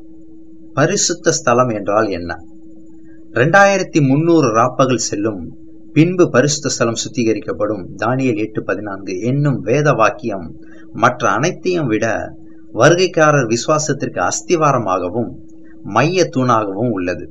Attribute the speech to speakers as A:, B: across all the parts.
A: பரிசுத்த ஸ்தலம் என்றால் என்ன ரெண்டாயிரத்தி முன்னூறு ராப்பகல் செல்லும் பின்பு பரிசுத்த ஸ்தலம் சுத்திகரிக்கப்படும் தானியல் எட்டு பதினான்கு என்னும் வேத வாக்கியம் மற்ற அனைத்தையும் விட வருகைக்காரர் விசுவாசத்திற்கு அஸ்திவாரமாகவும் மைய தூணாகவும் உள்ளது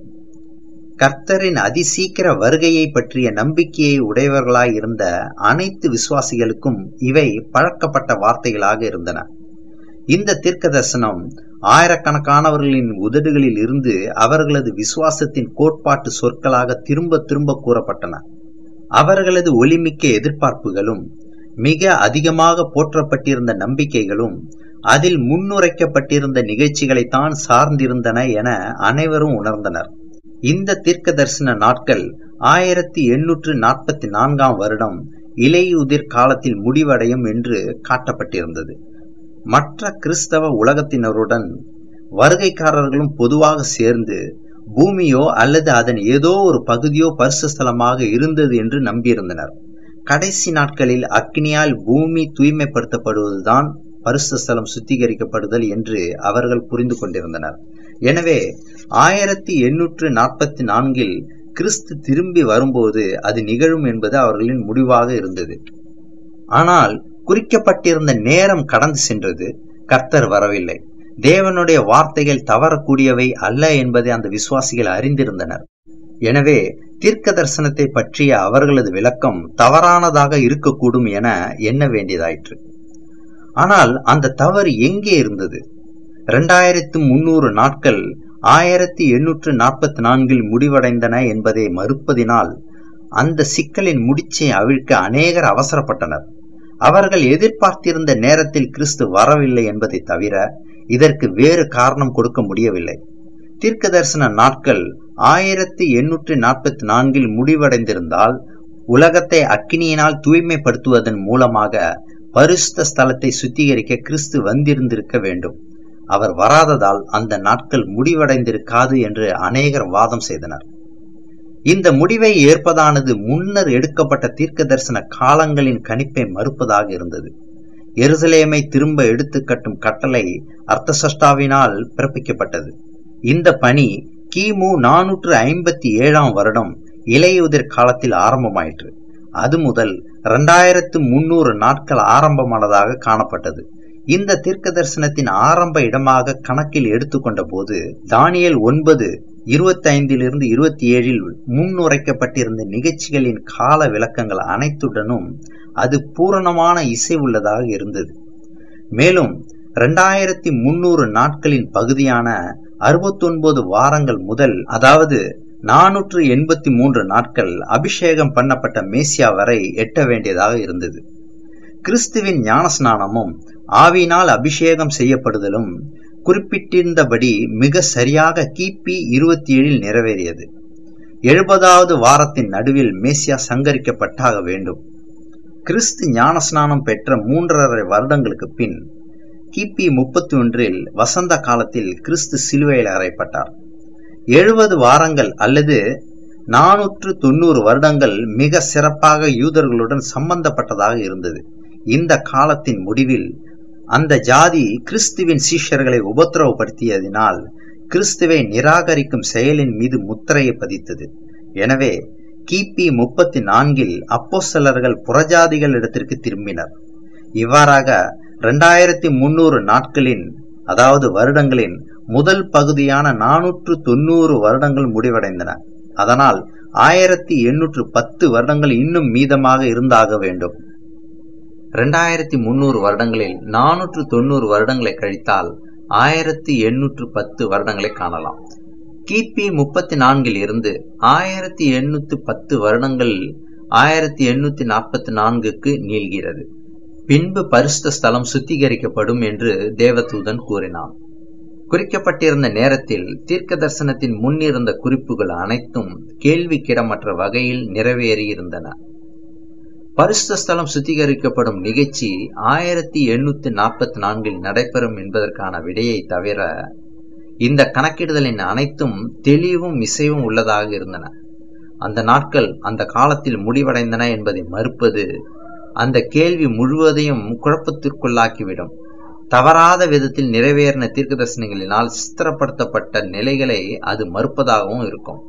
A: கர்த்தரின் அதிசீக்கிர வருகையை பற்றிய நம்பிக்கையை உடையவர்களாய் இருந்த அனைத்து விசுவாசிகளுக்கும் இவை பழக்கப்பட்ட வார்த்தைகளாக இருந்தன இந்த தீர்க்க தரிசனம் ஆயிரக்கணக்கானவர்களின் உதடுகளில் இருந்து அவர்களது விசுவாசத்தின் கோட்பாட்டு சொற்களாக திரும்ப திரும்ப கூறப்பட்டன அவர்களது ஒளிமிக்க எதிர்பார்ப்புகளும் மிக அதிகமாக போற்றப்பட்டிருந்த நம்பிக்கைகளும் அதில் முன்னுரைக்கப்பட்டிருந்த நிகழ்ச்சிகளைத்தான் சார்ந்திருந்தன என அனைவரும் உணர்ந்தனர் இந்த தீர்க்க தரிசன நாட்கள் ஆயிரத்தி எண்ணூற்று நாற்பத்தி நான்காம் வருடம் இலையுதிர் காலத்தில் முடிவடையும் என்று காட்டப்பட்டிருந்தது மற்ற கிறிஸ்தவ உலகத்தினருடன் வருகைக்காரர்களும் பொதுவாக சேர்ந்து பூமியோ அல்லது அதன் ஏதோ ஒரு பகுதியோ பரிசுஸ்தலமாக இருந்தது என்று நம்பியிருந்தனர் கடைசி நாட்களில் அக்னியால் பூமி தூய்மைப்படுத்தப்படுவதுதான் பரிசுஸ்தலம் சுத்திகரிக்கப்படுதல் என்று அவர்கள் புரிந்து கொண்டிருந்தனர் எனவே ஆயிரத்தி எண்ணூற்று நாற்பத்தி நான்கில் கிறிஸ்து திரும்பி வரும்போது அது நிகழும் என்பது அவர்களின் முடிவாக இருந்தது ஆனால் குறிக்கப்பட்டிருந்த நேரம் கடந்து சென்றது கர்த்தர் வரவில்லை தேவனுடைய வார்த்தைகள் தவறக்கூடியவை அல்ல என்பதை அந்த விசுவாசிகள் அறிந்திருந்தனர் எனவே தீர்க்க தரிசனத்தை பற்றிய அவர்களது விளக்கம் தவறானதாக இருக்கக்கூடும் என எண்ண வேண்டியதாயிற்று ஆனால் அந்த தவறு எங்கே இருந்தது இரண்டாயிரத்து முன்னூறு நாட்கள் ஆயிரத்தி எண்ணூற்று நாற்பத்தி நான்கில் முடிவடைந்தன என்பதை மறுப்பதினால் அந்த சிக்கலின் முடிச்சை அவிழ்க்க அநேகர் அவசரப்பட்டனர் அவர்கள் எதிர்பார்த்திருந்த நேரத்தில் கிறிஸ்து வரவில்லை என்பதை தவிர இதற்கு வேறு காரணம் கொடுக்க முடியவில்லை தீர்க்க தரிசன நாட்கள் ஆயிரத்தி எண்ணூற்றி நாற்பத்தி நான்கில் முடிவடைந்திருந்தால் உலகத்தை அக்கினியினால் தூய்மைப்படுத்துவதன் மூலமாக பரிசுத்த ஸ்தலத்தை சுத்திகரிக்க கிறிஸ்து வந்திருந்திருக்க வேண்டும் அவர் வராததால் அந்த நாட்கள் முடிவடைந்திருக்காது என்று அநேகர் வாதம் செய்தனர் இந்த முடிவை ஏற்பதானது முன்னர் எடுக்கப்பட்ட தீர்க்க தரிசன காலங்களின் கணிப்பை மறுப்பதாக இருந்தது எருசலேமை திரும்ப எடுத்து கட்டும் கட்டளை அர்த்தசஷ்டாவினால் பிறப்பிக்கப்பட்டது இந்த பணி கிமு நானூற்று ஐம்பத்தி ஏழாம் வருடம் இலையுதிர் காலத்தில் ஆரம்பமாயிற்று அது முதல் இரண்டாயிரத்து முன்னூறு நாட்கள் ஆரம்பமானதாக காணப்பட்டது இந்த தீர்க்க தரிசனத்தின் ஆரம்ப இடமாக கணக்கில் எடுத்துக்கொண்ட போது தானியல் ஒன்பது இருபத்தி ஐந்திலிருந்து இருபத்தி ஏழில் முன்னுரைக்கப்பட்டிருந்த நிகழ்ச்சிகளின் கால விளக்கங்கள் அனைத்துடனும் அது பூரணமான இசை உள்ளதாக இருந்தது மேலும் இரண்டாயிரத்தி முன்னூறு நாட்களின் பகுதியான அறுபத்தொன்பது வாரங்கள் முதல் அதாவது நானூற்று எண்பத்தி மூன்று நாட்கள் அபிஷேகம் பண்ணப்பட்ட மேசியா வரை எட்ட வேண்டியதாக இருந்தது கிறிஸ்துவின் ஞானஸ்நானமும் ஆவினால் அபிஷேகம் செய்யப்படுதலும் குறிப்பிட்டிருந்தபடி மிக சரியாக கிபி இருபத்தி ஏழில் நிறைவேறியது எழுபதாவது வாரத்தின் நடுவில் மேசியா சங்கரிக்கப்பட்டாக வேண்டும் கிறிஸ்து ஞானஸ்நானம் பெற்ற மூன்றரை வருடங்களுக்கு பின் கிபி முப்பத்தி ஒன்றில் வசந்த காலத்தில் கிறிஸ்து சிலுவையில் அறையப்பட்டார் எழுபது வாரங்கள் அல்லது நானூற்று தொண்ணூறு வருடங்கள் மிக சிறப்பாக யூதர்களுடன் சம்பந்தப்பட்டதாக இருந்தது இந்த காலத்தின் முடிவில் அந்த ஜாதி கிறிஸ்துவின் சீஷர்களை உபத்திரவப்படுத்தியதினால் கிறிஸ்துவை நிராகரிக்கும் செயலின் மீது முத்திரையை பதித்தது எனவே கிபி முப்பத்தி நான்கில் அப்போஸ்தலர்கள் புறஜாதிகள் இடத்திற்கு திரும்பினர் இவ்வாறாக இரண்டாயிரத்தி முன்னூறு நாட்களின் அதாவது வருடங்களின் முதல் பகுதியான நானூற்று தொண்ணூறு வருடங்கள் முடிவடைந்தன அதனால் ஆயிரத்தி எண்ணூற்று பத்து வருடங்கள் இன்னும் மீதமாக இருந்தாக வேண்டும் இரண்டாயிரத்தி முன்னூறு வருடங்களில் நானூற்று தொண்ணூறு வருடங்களை கழித்தால் ஆயிரத்தி எண்ணூற்று பத்து வருடங்களை காணலாம் கிபி முப்பத்தி நான்கில் இருந்து ஆயிரத்தி எண்ணூத்தி பத்து வருடங்கள் ஆயிரத்தி எண்ணூத்தி நாற்பத்தி நான்குக்கு நீள்கிறது பின்பு பரிசுத்த ஸ்தலம் சுத்திகரிக்கப்படும் என்று தேவதூதன் கூறினான் குறிக்கப்பட்டிருந்த நேரத்தில் தீர்க்க தரிசனத்தின் முன்னிருந்த குறிப்புகள் அனைத்தும் கேள்விக்கிடமற்ற வகையில் நிறைவேறியிருந்தன பரிசுத்த ஸ்தலம் சுத்திகரிக்கப்படும் நிகழ்ச்சி ஆயிரத்தி எண்ணூத்தி நாற்பத்தி நான்கில் நடைபெறும் என்பதற்கான விடையை தவிர இந்த கணக்கிடுதலின் அனைத்தும் தெளிவும் இசைவும் உள்ளதாக இருந்தன அந்த நாட்கள் அந்த காலத்தில் முடிவடைந்தன என்பதை மறுப்பது அந்த கேள்வி முழுவதையும் குழப்பத்திற்குள்ளாக்கிவிடும் தவறாத விதத்தில் நிறைவேறின தீர்க்க தரிசனங்களினால் சித்திரப்படுத்தப்பட்ட நிலைகளை அது மறுப்பதாகவும் இருக்கும்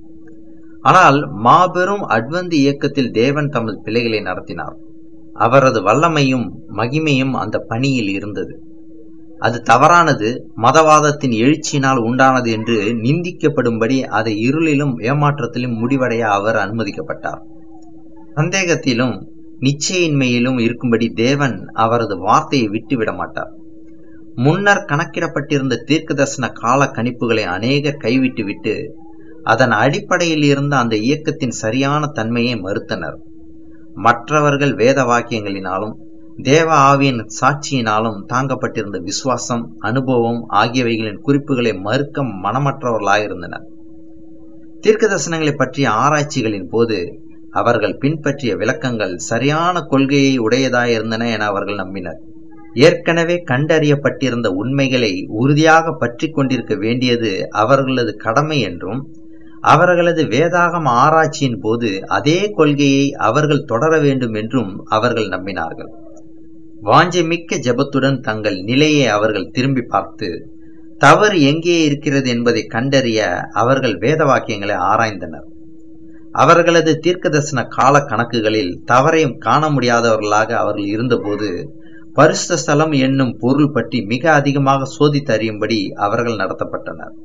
A: ஆனால் மாபெரும் அட்வந்து இயக்கத்தில் தேவன் தமது பிள்ளைகளை நடத்தினார் அவரது வல்லமையும் மகிமையும் அந்த பணியில் இருந்தது அது தவறானது மதவாதத்தின் எழுச்சியினால் உண்டானது என்று நிந்திக்கப்படும்படி அதை இருளிலும் ஏமாற்றத்திலும் முடிவடைய அவர் அனுமதிக்கப்பட்டார் சந்தேகத்திலும் நிச்சயின்மையிலும் இருக்கும்படி தேவன் அவரது வார்த்தையை விட்டுவிட மாட்டார் முன்னர் கணக்கிடப்பட்டிருந்த தீர்க்கதர்சன கால கணிப்புகளை அநேகர் கைவிட்டுவிட்டு அதன் அடிப்படையில் இருந்த அந்த இயக்கத்தின் சரியான தன்மையை மறுத்தனர் மற்றவர்கள் வேத வாக்கியங்களினாலும் தேவ ஆவியின் சாட்சியினாலும் தாங்கப்பட்டிருந்த விசுவாசம் அனுபவம் ஆகியவைகளின் குறிப்புகளை மறுக்க மனமற்றவர்களாயிருந்தனர் தீர்க்க தரிசனங்களை பற்றிய ஆராய்ச்சிகளின் போது அவர்கள் பின்பற்றிய விளக்கங்கள் சரியான கொள்கையை உடையதாயிருந்தன என அவர்கள் நம்பினர் ஏற்கனவே கண்டறியப்பட்டிருந்த உண்மைகளை உறுதியாக பற்றி கொண்டிருக்க வேண்டியது அவர்களது கடமை என்றும் அவர்களது வேதாகம ஆராய்ச்சியின் போது அதே கொள்கையை அவர்கள் தொடர வேண்டும் என்றும் அவர்கள் நம்பினார்கள் வாஞ்சமிக்க ஜெபத்துடன் தங்கள் நிலையை அவர்கள் திரும்பி பார்த்து தவறு எங்கே இருக்கிறது என்பதை கண்டறிய அவர்கள் வேத வாக்கியங்களை ஆராய்ந்தனர் அவர்களது தீர்க்கதர்சன கால கணக்குகளில் தவறையும் காண முடியாதவர்களாக அவர்கள் இருந்தபோது பரிசுத்த ஸ்தலம் என்னும் பொருள் பற்றி மிக அதிகமாக சோதித்து அறியும்படி அவர்கள் நடத்தப்பட்டனர்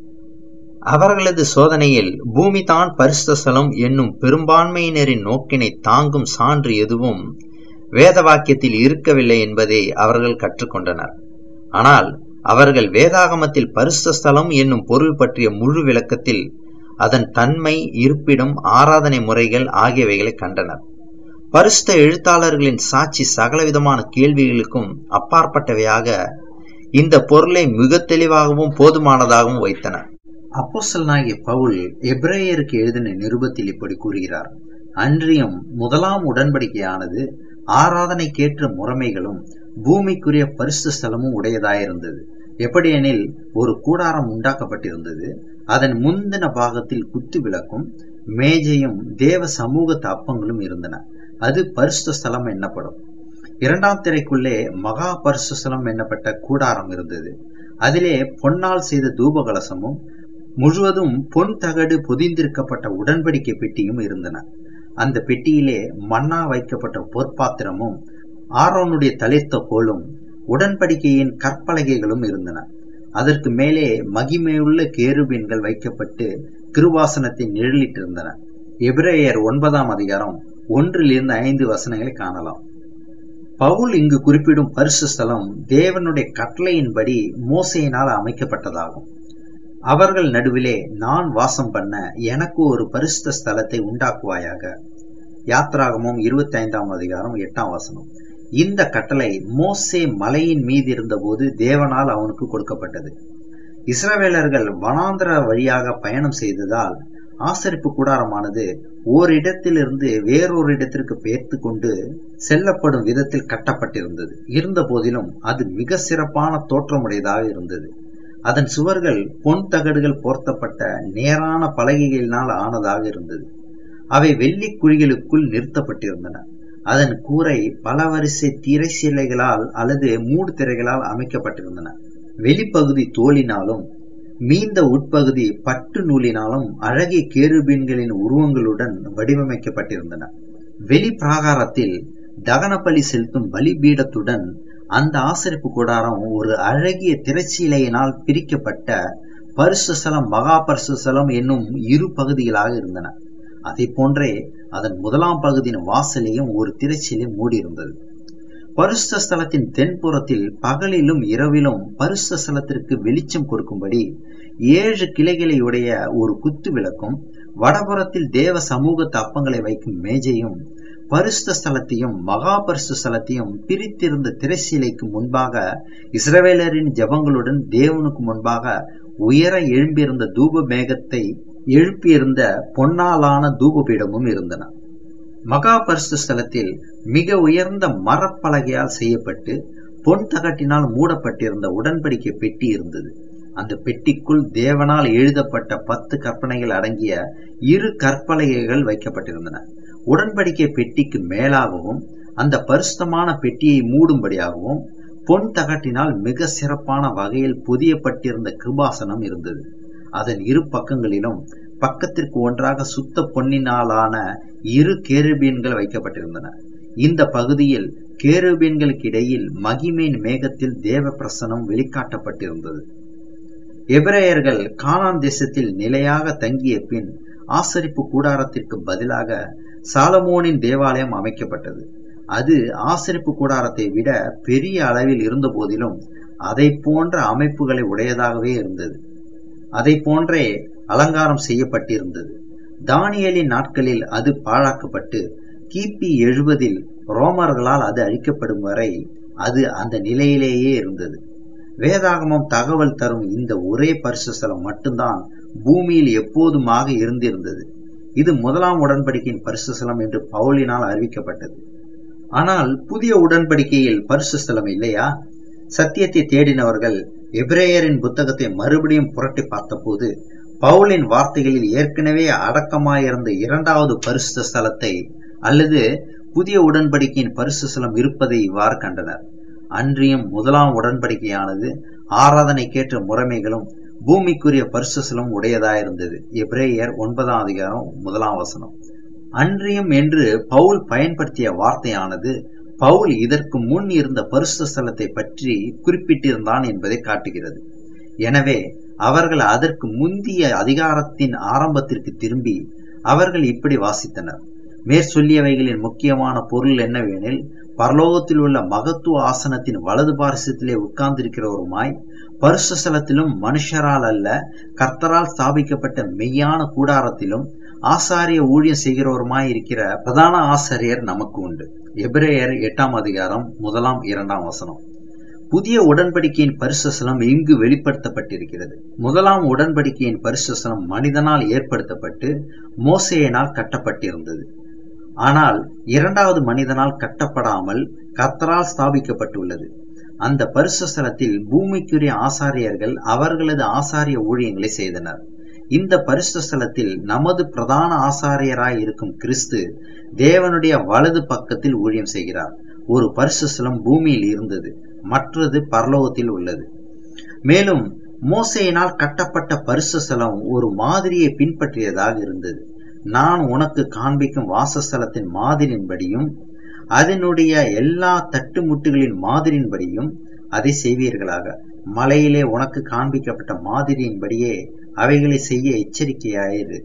A: அவர்களது சோதனையில் பூமி தான் பரிசுத்த ஸ்தலம் என்னும் பெரும்பான்மையினரின் நோக்கினை தாங்கும் சான்று எதுவும் வேத வாக்கியத்தில் இருக்கவில்லை என்பதை அவர்கள் கற்றுக்கொண்டனர் ஆனால் அவர்கள் வேதாகமத்தில் பரிசுத்த ஸ்தலம் என்னும் பொருள் பற்றிய முழு விளக்கத்தில் அதன் தன்மை இருப்பிடம் ஆராதனை முறைகள் ஆகியவைகளை கண்டனர் பரிசுத்த எழுத்தாளர்களின் சாட்சி சகலவிதமான கேள்விகளுக்கும் அப்பாற்பட்டவையாக இந்த பொருளை மிக தெளிவாகவும் போதுமானதாகவும் வைத்தனர் அப்போசலனாகிய பவுல் எப்ரேயருக்கு எழுதின நிருபத்தில் இப்படி கூறுகிறார் அன்றியும் முதலாம் உடன்படிக்கையானது ஆராதனைக்கேற்ற முறைமைகளும் பூமிக்குரிய பரிசு ஸ்தலமும் உடையதாயிருந்தது எப்படியெனில் ஒரு கூடாரம் உண்டாக்கப்பட்டிருந்தது அதன் முந்தின பாகத்தில் குத்து விளக்கும் மேஜையும் தேவ சமூகத்து அப்பங்களும் இருந்தன அது பரிசுத்த ஸ்தலம் என்னப்படும் இரண்டாம் திரைக்குள்ளே மகா பரிசு ஸ்தலம் என்னப்பட்ட கூடாரம் இருந்தது அதிலே பொன்னால் செய்த தூபகலசமும் முழுவதும் பொன் தகடு பொதிந்திருக்கப்பட்ட உடன்படிக்கை பெட்டியும் இருந்தன அந்த பெட்டியிலே மண்ணா வைக்கப்பட்ட பொற்பாத்திரமும் ஆரோனுடைய தளிர்த்த கோலும் உடன்படிக்கையின் கற்பலகைகளும் இருந்தன அதற்கு மேலே மகிமையுள்ள கேருபீன்கள் வைக்கப்பட்டு கிருவாசனத்தை நிழலிட்டிருந்தன எபிரேயர் ஒன்பதாம் அதிகாரம் ஒன்றிலிருந்து ஐந்து வசனங்களை காணலாம் பவுல் இங்கு குறிப்பிடும் பரிசு ஸ்தலம் தேவனுடைய கட்டளையின்படி மோசையினால் அமைக்கப்பட்டதாகும் அவர்கள் நடுவிலே நான் வாசம் பண்ண எனக்கு ஒரு பரிசுத்த ஸ்தலத்தை உண்டாக்குவாயாக யாத்ராகமும் இருபத்தி ஐந்தாம் அதிகாரம் எட்டாம் வசனம் இந்த கட்டளை மோசே மலையின் மீது இருந்தபோது தேவனால் அவனுக்கு கொடுக்கப்பட்டது இஸ்ரவேலர்கள் வனாந்திர வழியாக பயணம் செய்ததால் ஆசரிப்பு கூடாரமானது ஓரிடத்திலிருந்து வேறொரு இடத்திற்கு பெயர்த்து கொண்டு செல்லப்படும் விதத்தில் கட்டப்பட்டிருந்தது இருந்த போதிலும் அது மிக சிறப்பான தோற்றமுடையதாக இருந்தது அதன் சுவர்கள் பொன் தகடுகள் போர்த்தப்பட்ட நேரான பலகைகளினால் ஆனதாக இருந்தது அவை வெள்ளி குழிகளுக்குள் நிறுத்தப்பட்டிருந்தன அதன் கூரை பல வரிசை திரை சிலைகளால் அல்லது மூடு திரைகளால் அமைக்கப்பட்டிருந்தன வெளிப்பகுதி தோலினாலும் மீந்த உட்பகுதி பட்டு நூலினாலும் அழகிய கேருபீன்களின் உருவங்களுடன் வடிவமைக்கப்பட்டிருந்தன வெளி பிராகாரத்தில் தகனபலி செலுத்தும் பலிபீடத்துடன் அந்த ஆசரிப்பு கூடாரம் ஒரு அழகிய திரைச்சீலையினால் பிரிக்கப்பட்ட பரிசுசலம் மகா பரிசுசலம் என்னும் இரு பகுதிகளாக இருந்தன அதை போன்றே அதன் முதலாம் பகுதியின் வாசலையும் ஒரு திரைச்சீலை மூடியிருந்தது பரிசுத்த ஸ்தலத்தின் தென்புறத்தில் பகலிலும் இரவிலும் பரிசுத்த ஸ்தலத்திற்கு வெளிச்சம் கொடுக்கும்படி ஏழு கிளைகளை உடைய ஒரு குத்து விளக்கும் வடபுறத்தில் தேவ சமூகத்து அப்பங்களை வைக்கும் மேஜையும் பரிசுத்த ஸ்தலத்தையும் மகா பரிசுத்த ஸ்தலத்தையும் பிரித்திருந்த திரைசீலைக்கு முன்பாக இஸ்ரவேலரின் ஜபங்களுடன் தேவனுக்கு முன்பாக உயர எழும்பியிருந்த தூப மேகத்தை எழுப்பியிருந்த பொன்னாலான தூபபீடமும் இருந்தன மகா பரிசு ஸ்தலத்தில் மிக உயர்ந்த மரப்பலகையால் செய்யப்பட்டு பொன் தகட்டினால் மூடப்பட்டிருந்த உடன்படிக்கை பெட்டி இருந்தது அந்த பெட்டிக்குள் தேவனால் எழுதப்பட்ட பத்து கற்பனைகள் அடங்கிய இரு கற்பலகைகள் வைக்கப்பட்டிருந்தன உடன்படிக்கை பெட்டிக்கு மேலாகவும் அந்த பரிசுத்தமான பெட்டியை மூடும்படியாகவும் பொன் தகட்டினால் மிக சிறப்பான வகையில் புதியப்பட்டிருந்த கிருபாசனம் இருந்தது அதன் இரு பக்கங்களிலும் பக்கத்திற்கு ஒன்றாக சுத்த பொன்னினாலான இரு கேருபீன்கள் வைக்கப்பட்டிருந்தன இந்த பகுதியில் கேருபீன்களுக்கு இடையில் மகிமையின் மேகத்தில் தேவ பிரசனம் வெளிக்காட்டப்பட்டிருந்தது எபிரேயர்கள் கானான் தேசத்தில் நிலையாக தங்கிய பின் ஆசரிப்பு கூடாரத்திற்கு பதிலாக சாலமோனின் தேவாலயம் அமைக்கப்பட்டது அது ஆசரிப்பு கூடாரத்தை விட பெரிய அளவில் இருந்த போதிலும் அதை போன்ற அமைப்புகளை உடையதாகவே இருந்தது அதை போன்றே அலங்காரம் செய்யப்பட்டிருந்தது தானியலின் நாட்களில் அது பாழாக்கப்பட்டு கிபி எழுபதில் ரோமர்களால் அது அழிக்கப்படும் வரை அது அந்த நிலையிலேயே இருந்தது வேதாகமம் தகவல் தரும் இந்த ஒரே பரிசுஸ்தலம் மட்டும்தான் பூமியில் எப்போதுமாக இருந்திருந்தது இது முதலாம் உடன்படிக்கையின் பரிசுஸ்தலம் என்று பவுலினால் அறிவிக்கப்பட்டது ஆனால் புதிய உடன்படிக்கையில் பரிசுஸ்தலம் இல்லையா சத்தியத்தை தேடினவர்கள் எபிரேயரின் புத்தகத்தை மறுபடியும் புரட்டி பார்த்தபோது பவுலின் வார்த்தைகளில் ஏற்கனவே அடக்கமாயிருந்த இரண்டாவது பரிசுத்த ஸ்தலத்தை அல்லது புதிய உடன்படிக்கையின் பரிசுஸ்தலம் இருப்பதை இவ்வாறு கண்டனர் அன்றியும் முதலாம் உடன்படிக்கையானது ஆராதனைக்கேற்ற முறைமைகளும் பூமிக்குரிய பரிசுசலம் உடையதாயிருந்தது எப்ரேயர் ஒன்பதாம் அதிகாரம் முதலாம் வசனம் அன்றியும் என்று பவுல் பயன்படுத்திய வார்த்தையானது பவுல் இதற்கு முன் இருந்த பரிசு ஸ்தலத்தை பற்றி குறிப்பிட்டிருந்தான் என்பதை காட்டுகிறது எனவே அவர்கள் அதற்கு முந்திய அதிகாரத்தின் ஆரம்பத்திற்கு திரும்பி அவர்கள் இப்படி வாசித்தனர் மேற்சொல்லியவைகளின் முக்கியமான பொருள் என்னவெனில் பரலோகத்தில் உள்ள மகத்துவ ஆசனத்தின் வலது பாரசத்திலே உட்கார்ந்திருக்கிறவருமாய் பரிசுசலத்திலும் மனுஷரால் அல்ல கர்த்தரால் ஸ்தாபிக்கப்பட்ட மெய்யான கூடாரத்திலும் ஆசாரிய ஊழியம் செய்கிறவருமாய் இருக்கிற பிரதான ஆசாரியர் நமக்கு உண்டு எபிரேயர் எட்டாம் அதிகாரம் முதலாம் இரண்டாம் வசனம் புதிய உடன்படிக்கையின் பரிசுசலம் இங்கு வெளிப்படுத்தப்பட்டிருக்கிறது முதலாம் உடன்படிக்கையின் பரிசுசலம் மனிதனால் ஏற்படுத்தப்பட்டு மோசையினால் கட்டப்பட்டிருந்தது ஆனால் இரண்டாவது மனிதனால் கட்டப்படாமல் கர்த்தரால் ஸ்தாபிக்கப்பட்டுள்ளது அந்த பரிசுஸ்தலத்தில் பூமிக்குரிய ஆசாரியர்கள் அவர்களது ஆசாரிய ஊழியங்களை செய்தனர் இந்த பரிசுஸ்தலத்தில் நமது பிரதான ஆசாரியராய் இருக்கும் கிறிஸ்து தேவனுடைய வலது பக்கத்தில் ஊழியம் செய்கிறார் ஒரு பரிசுஸ்தலம் பூமியில் இருந்தது மற்றது பரலோகத்தில் உள்ளது மேலும் மோசையினால் கட்டப்பட்ட பரிசுஸ்தலம் ஒரு மாதிரியை பின்பற்றியதாக இருந்தது நான் உனக்கு காண்பிக்கும் வாசஸ்தலத்தின் மாதிரின்படியும் அதனுடைய எல்லா தட்டுமுட்டுகளின் மாதிரியின்படியும் அதை செய்வீர்களாக மலையிலே உனக்கு காண்பிக்கப்பட்ட மாதிரியின்படியே அவைகளை செய்ய எச்சரிக்கையாயிரு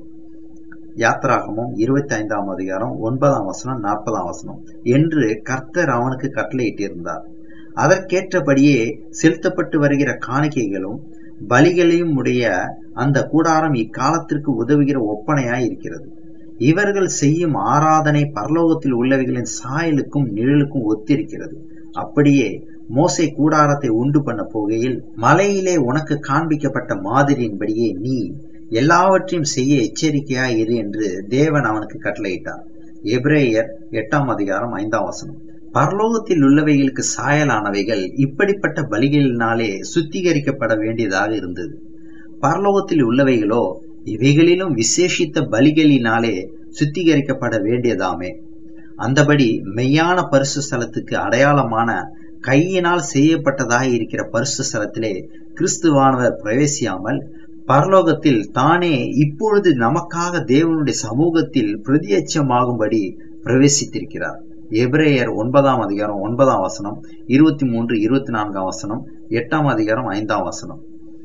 A: யாத்ராகமும் இருபத்தி ஐந்தாம் அதிகாரம் ஒன்பதாம் வசனம் நாற்பதாம் வசனம் என்று கர்த்தர் அவனுக்கு கட்டளையிட்டிருந்தார் அதற்கேற்றபடியே செலுத்தப்பட்டு வருகிற காணிக்கைகளும் பலிகளையும் உடைய அந்த கூடாரம் இக்காலத்திற்கு உதவுகிற ஒப்பனையாய் இருக்கிறது இவர்கள் செய்யும் ஆராதனை பரலோகத்தில் உள்ளவைகளின் சாயலுக்கும் நிழலுக்கும் ஒத்திருக்கிறது அப்படியே மோசை கூடாரத்தை உண்டு பண்ண போகையில் மலையிலே உனக்கு காண்பிக்கப்பட்ட மாதிரியின்படியே நீ எல்லாவற்றையும் செய்ய எச்சரிக்கையாய் இரு என்று தேவன் அவனுக்கு கட்டளையிட்டார் எப்ரேயர் எட்டாம் அதிகாரம் ஐந்தாம் வசனம் பரலோகத்தில் உள்ளவைகளுக்கு சாயலானவைகள் இப்படிப்பட்ட பலிகளினாலே சுத்திகரிக்கப்பட வேண்டியதாக இருந்தது பரலோகத்தில் உள்ளவைகளோ இவைகளிலும் விசேஷித்த பலிகளினாலே சுத்திகரிக்கப்பட வேண்டியதாமே அந்தபடி மெய்யான பரிசு ஸ்தலத்துக்கு அடையாளமான கையினால் செய்யப்பட்டதாக இருக்கிற பரிசு ஸ்தலத்திலே கிறிஸ்துவானவர் பிரவேசியாமல் பரலோகத்தில் தானே இப்பொழுது நமக்காக தேவனுடைய சமூகத்தில் பிரதியட்சமாகும்படி பிரவேசித்திருக்கிறார் எபிரேயர் ஒன்பதாம் அதிகாரம் ஒன்பதாம் வசனம் இருபத்தி மூன்று இருபத்தி நான்காம் வசனம் எட்டாம் அதிகாரம் ஐந்தாம் வசனம்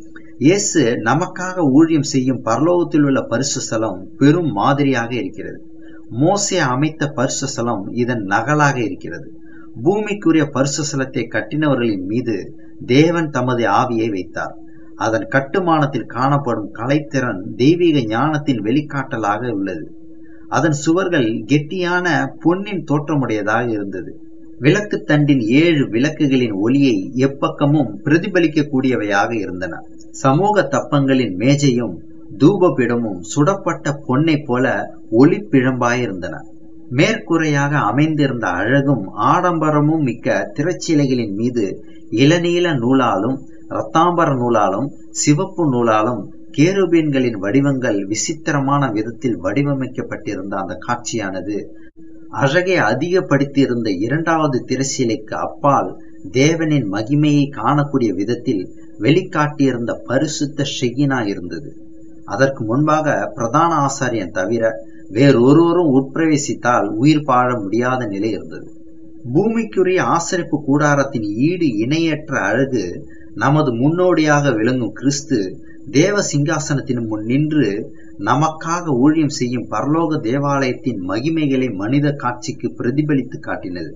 A: இயேசு நமக்காக ஊழியம் செய்யும் பரலோகத்தில் உள்ள பரிசு ஸ்தலம் பெரும் மாதிரியாக இருக்கிறது மோசே அமைத்த பரிசு ஸ்தலம் இதன் நகலாக இருக்கிறது பூமிக்குரிய பரிசு ஸ்தலத்தை கட்டினவர்களின் மீது தேவன் தமது ஆவியை வைத்தார் அதன் கட்டுமானத்தில் காணப்படும் கலைத்திறன் தெய்வீக ஞானத்தின் வெளிக்காட்டலாக உள்ளது அதன் சுவர்கள் கெட்டியான பொன்னின் தோற்றமுடையதாக இருந்தது விளக்கு தண்டின் ஏழு விளக்குகளின் ஒளியை எப்பக்கமும் பிரதிபலிக்கக்கூடியவையாக இருந்தன சமூக தப்பங்களின் மேஜையும் தூபபிடமும் சுடப்பட்ட பொன்னை போல ஒளிப்பிழம்பாயிருந்தன மேற்கூரையாக அமைந்திருந்த அழகும் ஆடம்பரமும் மிக்க திரைச்சிலைகளின் மீது இளநீல நூலாலும் இரத்தாம்பர நூலாலும் சிவப்பு நூலாலும் கேருபீன்களின் வடிவங்கள் விசித்திரமான விதத்தில் வடிவமைக்கப்பட்டிருந்த அந்த காட்சியானது அழகை அதிகப்படுத்தியிருந்த இரண்டாவது திரைச்சீலைக்கு அப்பால் தேவனின் மகிமையை காணக்கூடிய விதத்தில் வெளிக்காட்டியிருந்த பரிசுத்த ஷெகினா இருந்தது அதற்கு முன்பாக பிரதான ஆசாரியன் தவிர வேறொருவரும் உட்பிரவேசித்தால் உயிர் வாழ முடியாத நிலை இருந்தது பூமிக்குரிய ஆசரிப்பு கூடாரத்தின் ஈடு இணையற்ற அழகு நமது முன்னோடியாக விளங்கும் கிறிஸ்து தேவ சிங்காசனத்தின் முன் நின்று நமக்காக ஊழியம் செய்யும் பரலோக தேவாலயத்தின் மகிமைகளை மனித காட்சிக்கு பிரதிபலித்து காட்டினது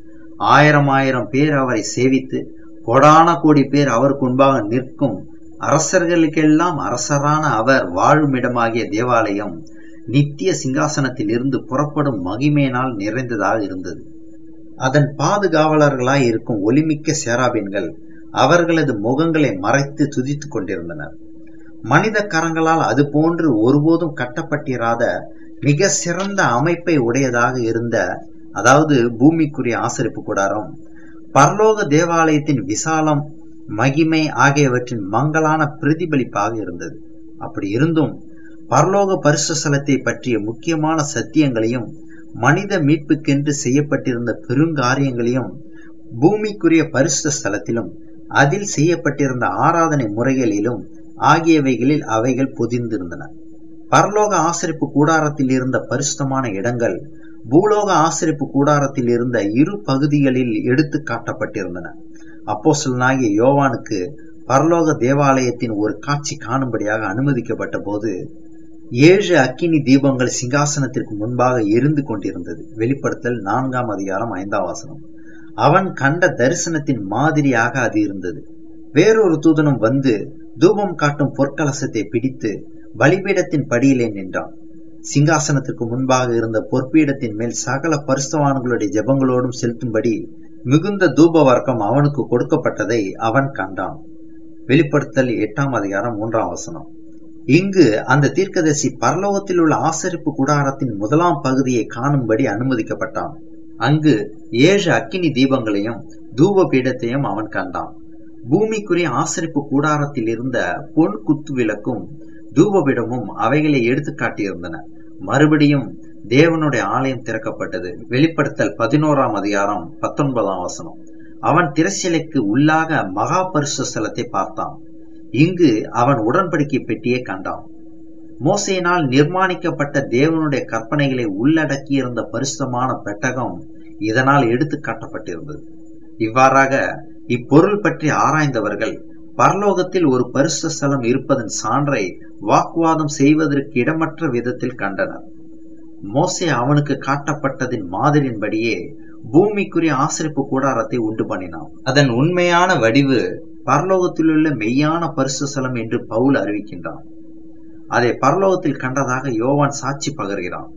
A: ஆயிரம் ஆயிரம் பேர் அவரை சேவித்து கொடான கோடி பேர் அவருக்கு முன்பாக நிற்கும் அரசர்களுக்கெல்லாம் அரசரான அவர் வாழுமிடமாகிய தேவாலயம் நித்திய சிங்காசனத்தில் இருந்து புறப்படும் மகிமையினால் நிறைந்ததாக இருந்தது அதன் பாதுகாவலர்களாய் இருக்கும் ஒலிமிக்க சேராபின்கள் அவர்களது முகங்களை மறைத்து துதித்துக் கொண்டிருந்தனர் மனித கரங்களால் அது போன்று ஒருபோதும் கட்டப்பட்டிராத மிக சிறந்த அமைப்பை உடையதாக இருந்த அதாவது பூமிக்குரிய ஆசரிப்பு கூடாரம் பரலோக தேவாலயத்தின் விசாலம் மகிமை ஆகியவற்றின் மங்களான பிரதிபலிப்பாக இருந்தது அப்படி இருந்தும் பரலோக பரிசுசலத்தை பற்றிய முக்கியமான சத்தியங்களையும் மனித மீட்புக்கென்று செய்யப்பட்டிருந்த பெருங்காரியங்களையும் பூமிக்குரிய பரிசுத்த ஸ்தலத்திலும் அதில் செய்யப்பட்டிருந்த ஆராதனை முறைகளிலும் ஆகியவைகளில் அவைகள் பொதிந்திருந்தன பரலோக ஆசரிப்பு கூடாரத்தில் இருந்த பரிசுத்தமான இடங்கள் பூலோக ஆசரிப்பு கூடாரத்தில் இருந்த இரு பகுதிகளில் எடுத்து காட்டப்பட்டிருந்தன அப்போசலனாகிய யோவானுக்கு பரலோக தேவாலயத்தின் ஒரு காட்சி காணும்படியாக அனுமதிக்கப்பட்ட போது ஏழு அக்கினி தீபங்கள் சிங்காசனத்திற்கு முன்பாக எரிந்து கொண்டிருந்தது வெளிப்படுத்தல் நான்காம் அதிகாரம் ஐந்தாம் வாசனம் அவன் கண்ட தரிசனத்தின் மாதிரியாக அது இருந்தது வேறொரு தூதனும் வந்து தூபம் காட்டும் பொற்கலசத்தை பிடித்து பலிபீடத்தின் படியிலே நின்றான் சிங்காசனத்திற்கு முன்பாக இருந்த பொற்பீடத்தின் மேல் சகல பரிசுத்தவான்களுடைய ஜெபங்களோடும் செலுத்தும்படி மிகுந்த தூப வர்க்கம் அவனுக்கு கொடுக்கப்பட்டதை அவன் கண்டான் வெளிப்படுத்தல் எட்டாம் அதிகாரம் மூன்றாம் வசனம் இங்கு அந்த தீர்க்கதரிசி பரலோகத்தில் உள்ள ஆசரிப்பு கூடாரத்தின் முதலாம் பகுதியை காணும்படி அனுமதிக்கப்பட்டான் அங்கு ஏழு அக்கினி தீபங்களையும் தூப பீடத்தையும் அவன் கண்டான் பூமிக்குரிய ஆசரிப்பு கூடாரத்தில் இருந்த பொன் குத்து விளக்கும் தூபபீடமும் அவைகளை எடுத்து காட்டியிருந்தன மறுபடியும் தேவனுடைய ஆலயம் திறக்கப்பட்டது வெளிப்படுத்தல் பதினோராம் அதிகாரம் பத்தொன்பதாம் வசனம் அவன் திரைச்சிலைக்கு உள்ளாக மகா பரிசுத்தலத்தை பார்த்தான் இங்கு அவன் உடன்படிக்கை பெட்டியை கண்டான் மோசையினால் நிர்மாணிக்கப்பட்ட தேவனுடைய கற்பனைகளை உள்ளடக்கியிருந்த பரிசுத்தமான பெட்டகம் இதனால் எடுத்து காட்டப்பட்டிருந்தது இவ்வாறாக இப்பொருள் பற்றி ஆராய்ந்தவர்கள் பரலோகத்தில் ஒரு பரிசு ஸ்தலம் இருப்பதன் சான்றை வாக்குவாதம் செய்வதற்கு இடமற்ற விதத்தில் கண்டனர் மோசே அவனுக்கு காட்டப்பட்டதின் மாதிரியின்படியே பூமிக்குரிய ஆசிரிப்பு கூடாரத்தை உண்டு பண்ணினான் அதன் உண்மையான வடிவு பரலோகத்திலுள்ள மெய்யான பரிசு ஸ்தலம் என்று பவுல் அறிவிக்கின்றான் அதை பரலோகத்தில் கண்டதாக யோவான் சாட்சி பகர்கிறான்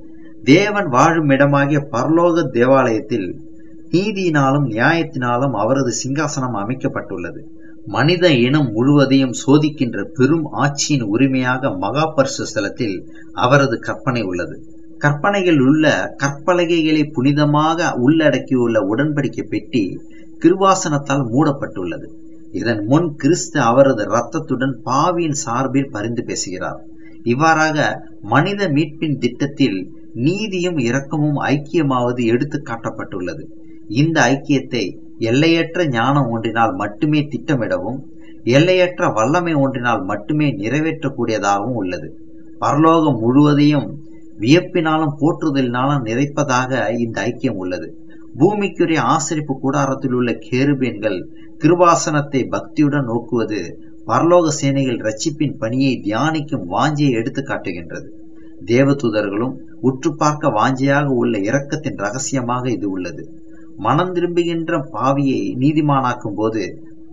A: தேவன் வாழும் இடமாகிய பரலோக தேவாலயத்தில் நீதியினாலும் நியாயத்தினாலும் அவரது சிங்காசனம் அமைக்கப்பட்டுள்ளது மனித இனம் முழுவதையும் சோதிக்கின்ற பெரும் ஆட்சியின் உரிமையாக மகா பரிசு ஸ்தலத்தில் அவரது கற்பனை உள்ளது கற்பனையில் உள்ள கற்பலகைகளை புனிதமாக உள்ளடக்கியுள்ள உடன்படிக்கை பெட்டி கிருவாசனத்தால் மூடப்பட்டுள்ளது இதன் முன் கிறிஸ்து அவரது இரத்தத்துடன் பாவியின் சார்பில் பரிந்து பேசுகிறார் இவ்வாறாக மனித மீட்பின் திட்டத்தில் நீதியும் இரக்கமும் ஐக்கியமாவது எடுத்து காட்டப்பட்டுள்ளது இந்த ஐக்கியத்தை எல்லையற்ற ஞானம் ஒன்றினால் மட்டுமே திட்டமிடவும் எல்லையற்ற வல்லமை ஒன்றினால் மட்டுமே நிறைவேற்றக்கூடியதாகவும் உள்ளது பரலோகம் முழுவதையும் வியப்பினாலும் போற்றுதலினாலும் நிறைப்பதாக இந்த ஐக்கியம் உள்ளது பூமிக்குரிய ஆசிரிப்பு கூடாரத்தில் உள்ள கேருபீன்கள் கிருபாசனத்தை பக்தியுடன் நோக்குவது பரலோக சேனைகள் ரட்சிப்பின் பணியை தியானிக்கும் வாஞ்சியை எடுத்து காட்டுகின்றது தேவதூதர்களும் உற்று பார்க்க வாஞ்சியாக உள்ள இரக்கத்தின் ரகசியமாக இது உள்ளது மனம் திரும்புகின்ற பாவியை நீதிமானாக்கும் போது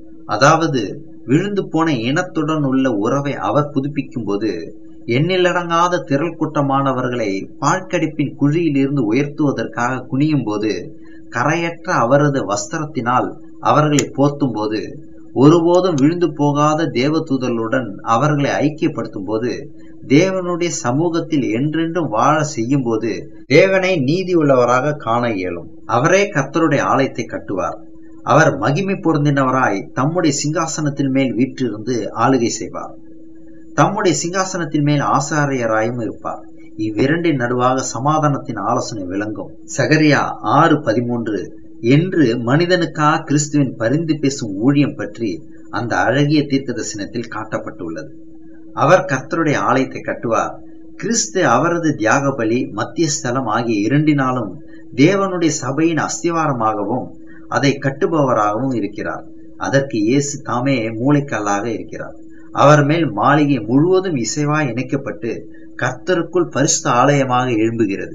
A: அதாவது விழுந்து போன இனத்துடன் உள்ள உறவை அவர் புதுப்பிக்கும் போது எண்ணிலடங்காத திரள் கூட்டமானவர்களை பாழ்கடிப்பின் குழியிலிருந்து உயர்த்துவதற்காக குனியும் போது கரையற்ற அவரது வஸ்திரத்தினால் அவர்களை போர்த்தும் போது ஒருபோதும் விழுந்து போகாத தேவதூதர்களுடன் அவர்களை ஐக்கியப்படுத்தும் போது தேவனுடைய சமூகத்தில் என்றென்றும் வாழ செய்யும் போது தேவனை நீதி உள்ளவராக காண இயலும் அவரே கர்த்தருடைய ஆலயத்தை கட்டுவார் அவர் மகிமை பொருந்தினவராய் தம்முடைய சிங்காசனத்தின் மேல் வீற்றிருந்து ஆளுகை செய்வார் தம்முடைய சிங்காசனத்தின் மேல் ஆசாரியராயும் இருப்பார் இவ்விரண்டின் நடுவாக சமாதானத்தின் ஆலோசனை விளங்கும் சகரியா ஆறு பதிமூன்று என்று மனிதனுக்காக கிறிஸ்துவின் பரிந்து பேசும் ஊழியம் பற்றி அந்த அழகிய தீர்க்க தரிசனத்தில் காட்டப்பட்டுள்ளது அவர் கர்த்தருடைய ஆலயத்தை கட்டுவார் கிறிஸ்து அவரது தியாக பலி மத்திய ஸ்தலம் ஆகிய இரண்டினாலும் தேவனுடைய சபையின் அஸ்திவாரமாகவும் அதை கட்டுபவராகவும் இருக்கிறார் அதற்கு இயேசு தாமே மூளைக்கல்லாக இருக்கிறார் அவர் மேல் மாளிகை முழுவதும் இசைவாய் இணைக்கப்பட்டு கர்த்தருக்குள் பரிசுத்த ஆலயமாக எழும்புகிறது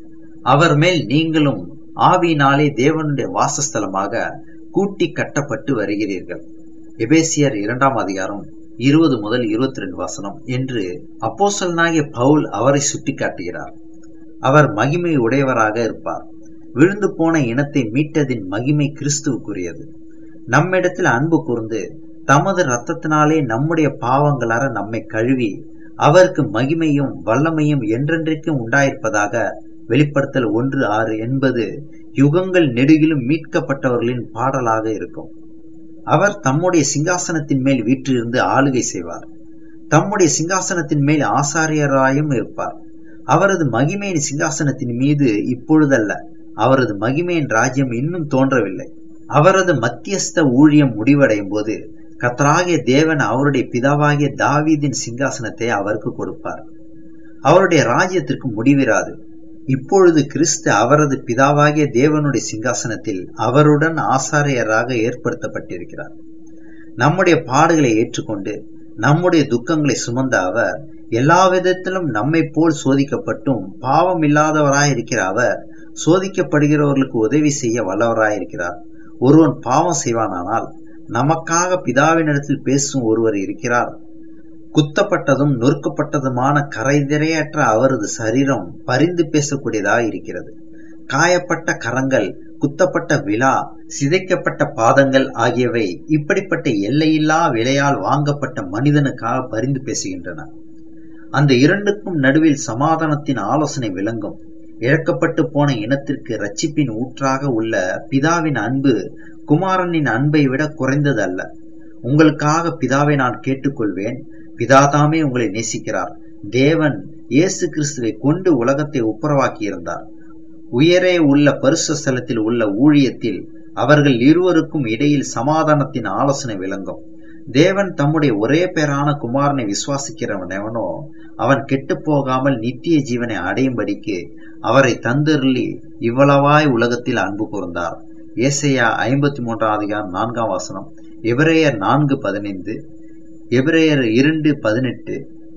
A: அவர் மேல் நீங்களும் ஆவியினாலே தேவனுடைய வாசஸ்தலமாக கூட்டி கட்டப்பட்டு வருகிறீர்கள் எபேசியர் இரண்டாம் அதிகாரம் இருபது முதல் இருபத்தி ரெண்டு வசனம் என்று அப்போசலனாகிய பவுல் அவரை சுட்டிக்காட்டுகிறார் அவர் மகிமை உடையவராக இருப்பார் விழுந்து போன இனத்தை மீட்டதின் மகிமை கிறிஸ்துவுக்குரியது நம்மிடத்தில் அன்பு கூர்ந்து தமது இரத்தத்தினாலே நம்முடைய பாவங்களார நம்மை கழுவி அவருக்கு மகிமையும் வல்லமையும் என்றென்றைக்கும் உண்டாயிருப்பதாக வெளிப்படுத்தல் ஒன்று ஆறு என்பது யுகங்கள் நெடுகிலும் மீட்கப்பட்டவர்களின் பாடலாக இருக்கும் அவர் தம்முடைய சிங்காசனத்தின் மேல் வீற்றிருந்து ஆளுகை செய்வார் தம்முடைய சிங்காசனத்தின் மேல் ஆசாரியராயும் இருப்பார் அவரது மகிமையின் சிங்காசனத்தின் மீது இப்பொழுதல்ல அவரது மகிமையின் ராஜ்யம் இன்னும் தோன்றவில்லை அவரது மத்தியஸ்த ஊழியம் முடிவடையும் போது கத்தராகிய தேவன் அவருடைய பிதாவாகிய தாவீதின் சிங்காசனத்தை அவருக்கு கொடுப்பார் அவருடைய ராஜ்யத்திற்கு முடிவிராது இப்பொழுது கிறிஸ்து அவரது பிதாவாகிய தேவனுடைய சிங்காசனத்தில் அவருடன் ஆசாரியராக ஏற்படுத்தப்பட்டிருக்கிறார் நம்முடைய பாடுகளை ஏற்றுக்கொண்டு நம்முடைய துக்கங்களை சுமந்த அவர் எல்லா விதத்திலும் நம்மை போல் சோதிக்கப்பட்டும் பாவம் இல்லாதவராய் இருக்கிற அவர் சோதிக்கப்படுகிறவர்களுக்கு உதவி செய்ய வல்லவராயிருக்கிறார் ஒருவன் பாவம் செய்வானானால் நமக்காக பிதாவினிடத்தில் பேசும் ஒருவர் இருக்கிறார் குத்தப்பட்டதும் நொறுக்கப்பட்டதுமான கரைதிரையற்ற அவரது சரீரம் பரிந்து பேசக்கூடியதாக இருக்கிறது காயப்பட்ட கரங்கள் குத்தப்பட்ட விழா சிதைக்கப்பட்ட பாதங்கள் ஆகியவை இப்படிப்பட்ட எல்லையில்லா விலையால் வாங்கப்பட்ட மனிதனுக்காக பரிந்து பேசுகின்றன அந்த இரண்டுக்கும் நடுவில் சமாதானத்தின் ஆலோசனை விளங்கும் இழக்கப்பட்டு போன இனத்திற்கு ரட்சிப்பின் ஊற்றாக உள்ள பிதாவின் அன்பு குமாரனின் அன்பை விட குறைந்தது அல்ல உங்களுக்காக பிதாவை நான் கேட்டுக்கொள்வேன் பிதாதாமே உங்களை நேசிக்கிறார் தேவன் இயேசு கிறிஸ்துவை கொண்டு உலகத்தை ஒப்புரவாக்கி இருந்தார் உயரே உள்ள பரிசு ஸ்தலத்தில் உள்ள ஊழியத்தில் அவர்கள் இருவருக்கும் இடையில் சமாதானத்தின் ஆலோசனை விளங்கும் தேவன் தம்முடைய ஒரே பேரான குமாரனை விசுவாசிக்கிறவன் எவனோ அவன் கெட்டு போகாமல் நித்திய ஜீவனை அடையும்படிக்கு அவரை தந்தருளி இவ்வளவாய் உலகத்தில் அன்பு கூர்ந்தார் ஏசையா ஐம்பத்தி மூன்றாம் அதிகாரம் நான்காம் வசனம் எபிரேயர் நான்கு பதினைந்து எபிரேயர் இரண்டு பதினெட்டு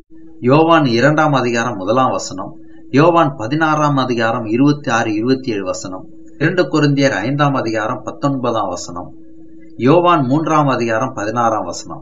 A: யோவான் இரண்டாம் அதிகாரம் முதலாம் வசனம் யோவான் பதினாறாம் அதிகாரம் இருபத்தி ஆறு இருபத்தி ஏழு வசனம் இரண்டு குருந்தியர் ஐந்தாம் அதிகாரம் பத்தொன்பதாம் வசனம் யோவான் மூன்றாம் அதிகாரம் பதினாறாம் வசனம்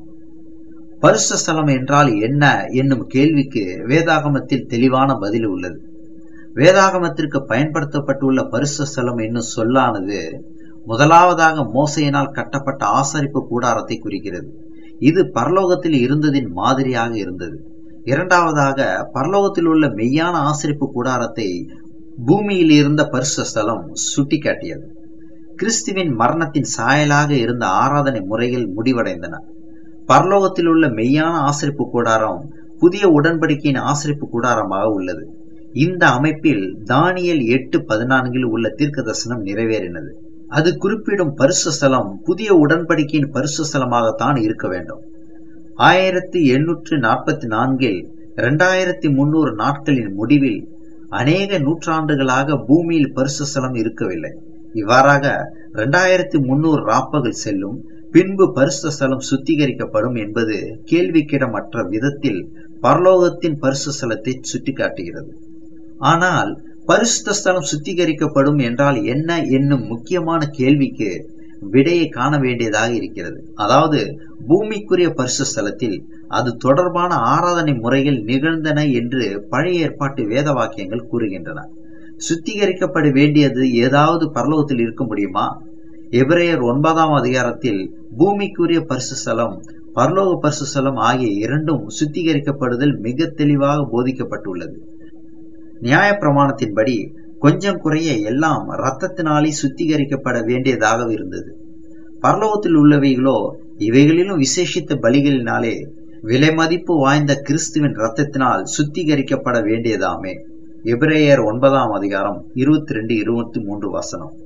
A: பரிசு ஸ்தலம் என்றால் என்ன என்னும் கேள்விக்கு வேதாகமத்தில் தெளிவான பதில் உள்ளது வேதாகமத்திற்கு பயன்படுத்தப்பட்டுள்ள பரிசு ஸ்தலம் என்னும் சொல்லானது முதலாவதாக மோசையினால் கட்டப்பட்ட ஆசரிப்பு கூடாரத்தை குறிக்கிறது இது பரலோகத்தில் இருந்ததின் மாதிரியாக இருந்தது இரண்டாவதாக பரலோகத்தில் உள்ள மெய்யான ஆசரிப்பு கூடாரத்தை பூமியில் இருந்த பரிசு ஸ்தலம் சுட்டிக்காட்டியது கிறிஸ்துவின் மரணத்தின் சாயலாக இருந்த ஆராதனை முறைகள் முடிவடைந்தன பரலோகத்தில் உள்ள மெய்யான ஆசிரிப்பு கூடாரம் புதிய உடன்படிக்கையின் ஆசிரிப்பு கூடாரமாக உள்ளது இந்த அமைப்பில் தானியல் எட்டு பதினான்கில் உள்ள தீர்க்க தரிசனம் நிறைவேறினது அது குறிப்பிடும் பரிசு ஸ்தலம் புதிய உடன்படிக்கையின் பரிசு ஸ்தலமாகத்தான் இருக்க வேண்டும் ஆயிரத்தி எண்ணூற்று நாற்பத்தி நான்கில் இரண்டாயிரத்தி முன்னூறு நாட்களின் முடிவில் அநேக நூற்றாண்டுகளாக பூமியில் பரிசு ஸ்தலம் இருக்கவில்லை இவ்வாறாக இரண்டாயிரத்தி முன்னூறு ராப்பகல் செல்லும் பின்பு பரிசு ஸ்தலம் சுத்திகரிக்கப்படும் என்பது கேள்விக்கிடமற்ற விதத்தில் பரலோகத்தின் பரிசு ஸ்தலத்தை சுட்டிக்காட்டுகிறது ஆனால் பரிசுத்த ஸ்தலம் சுத்திகரிக்கப்படும் என்றால் என்ன என்னும் முக்கியமான கேள்விக்கு விடையை காண வேண்டியதாக இருக்கிறது அதாவது பூமிக்குரிய பரிசு ஸ்தலத்தில் அது தொடர்பான ஆராதனை முறைகள் நிகழ்ந்தன என்று பழைய ஏற்பாட்டு வேத வாக்கியங்கள் கூறுகின்றன சுத்திகரிக்கப்பட வேண்டியது ஏதாவது பரலோகத்தில் இருக்க முடியுமா எபிரேயர் ஒன்பதாம் அதிகாரத்தில் பூமிக்குரிய பரிசு ஸ்தலம் பரலோக பரிசு ஸ்தலம் ஆகிய இரண்டும் சுத்திகரிக்கப்படுதல் மிக தெளிவாக போதிக்கப்பட்டுள்ளது நியாய பிரமாணத்தின்படி கொஞ்சம் குறைய எல்லாம் இரத்தத்தினாலே சுத்திகரிக்கப்பட வேண்டியதாக இருந்தது பரலோகத்தில் உள்ளவைகளோ இவைகளிலும் விசேஷித்த பலிகளினாலே விலை மதிப்பு வாய்ந்த கிறிஸ்துவின் இரத்தத்தினால் சுத்திகரிக்கப்பட வேண்டியதாமே எபிரேயர் ஒன்பதாம் அதிகாரம் இருபத்தி ரெண்டு இருபத்தி மூன்று வசனம்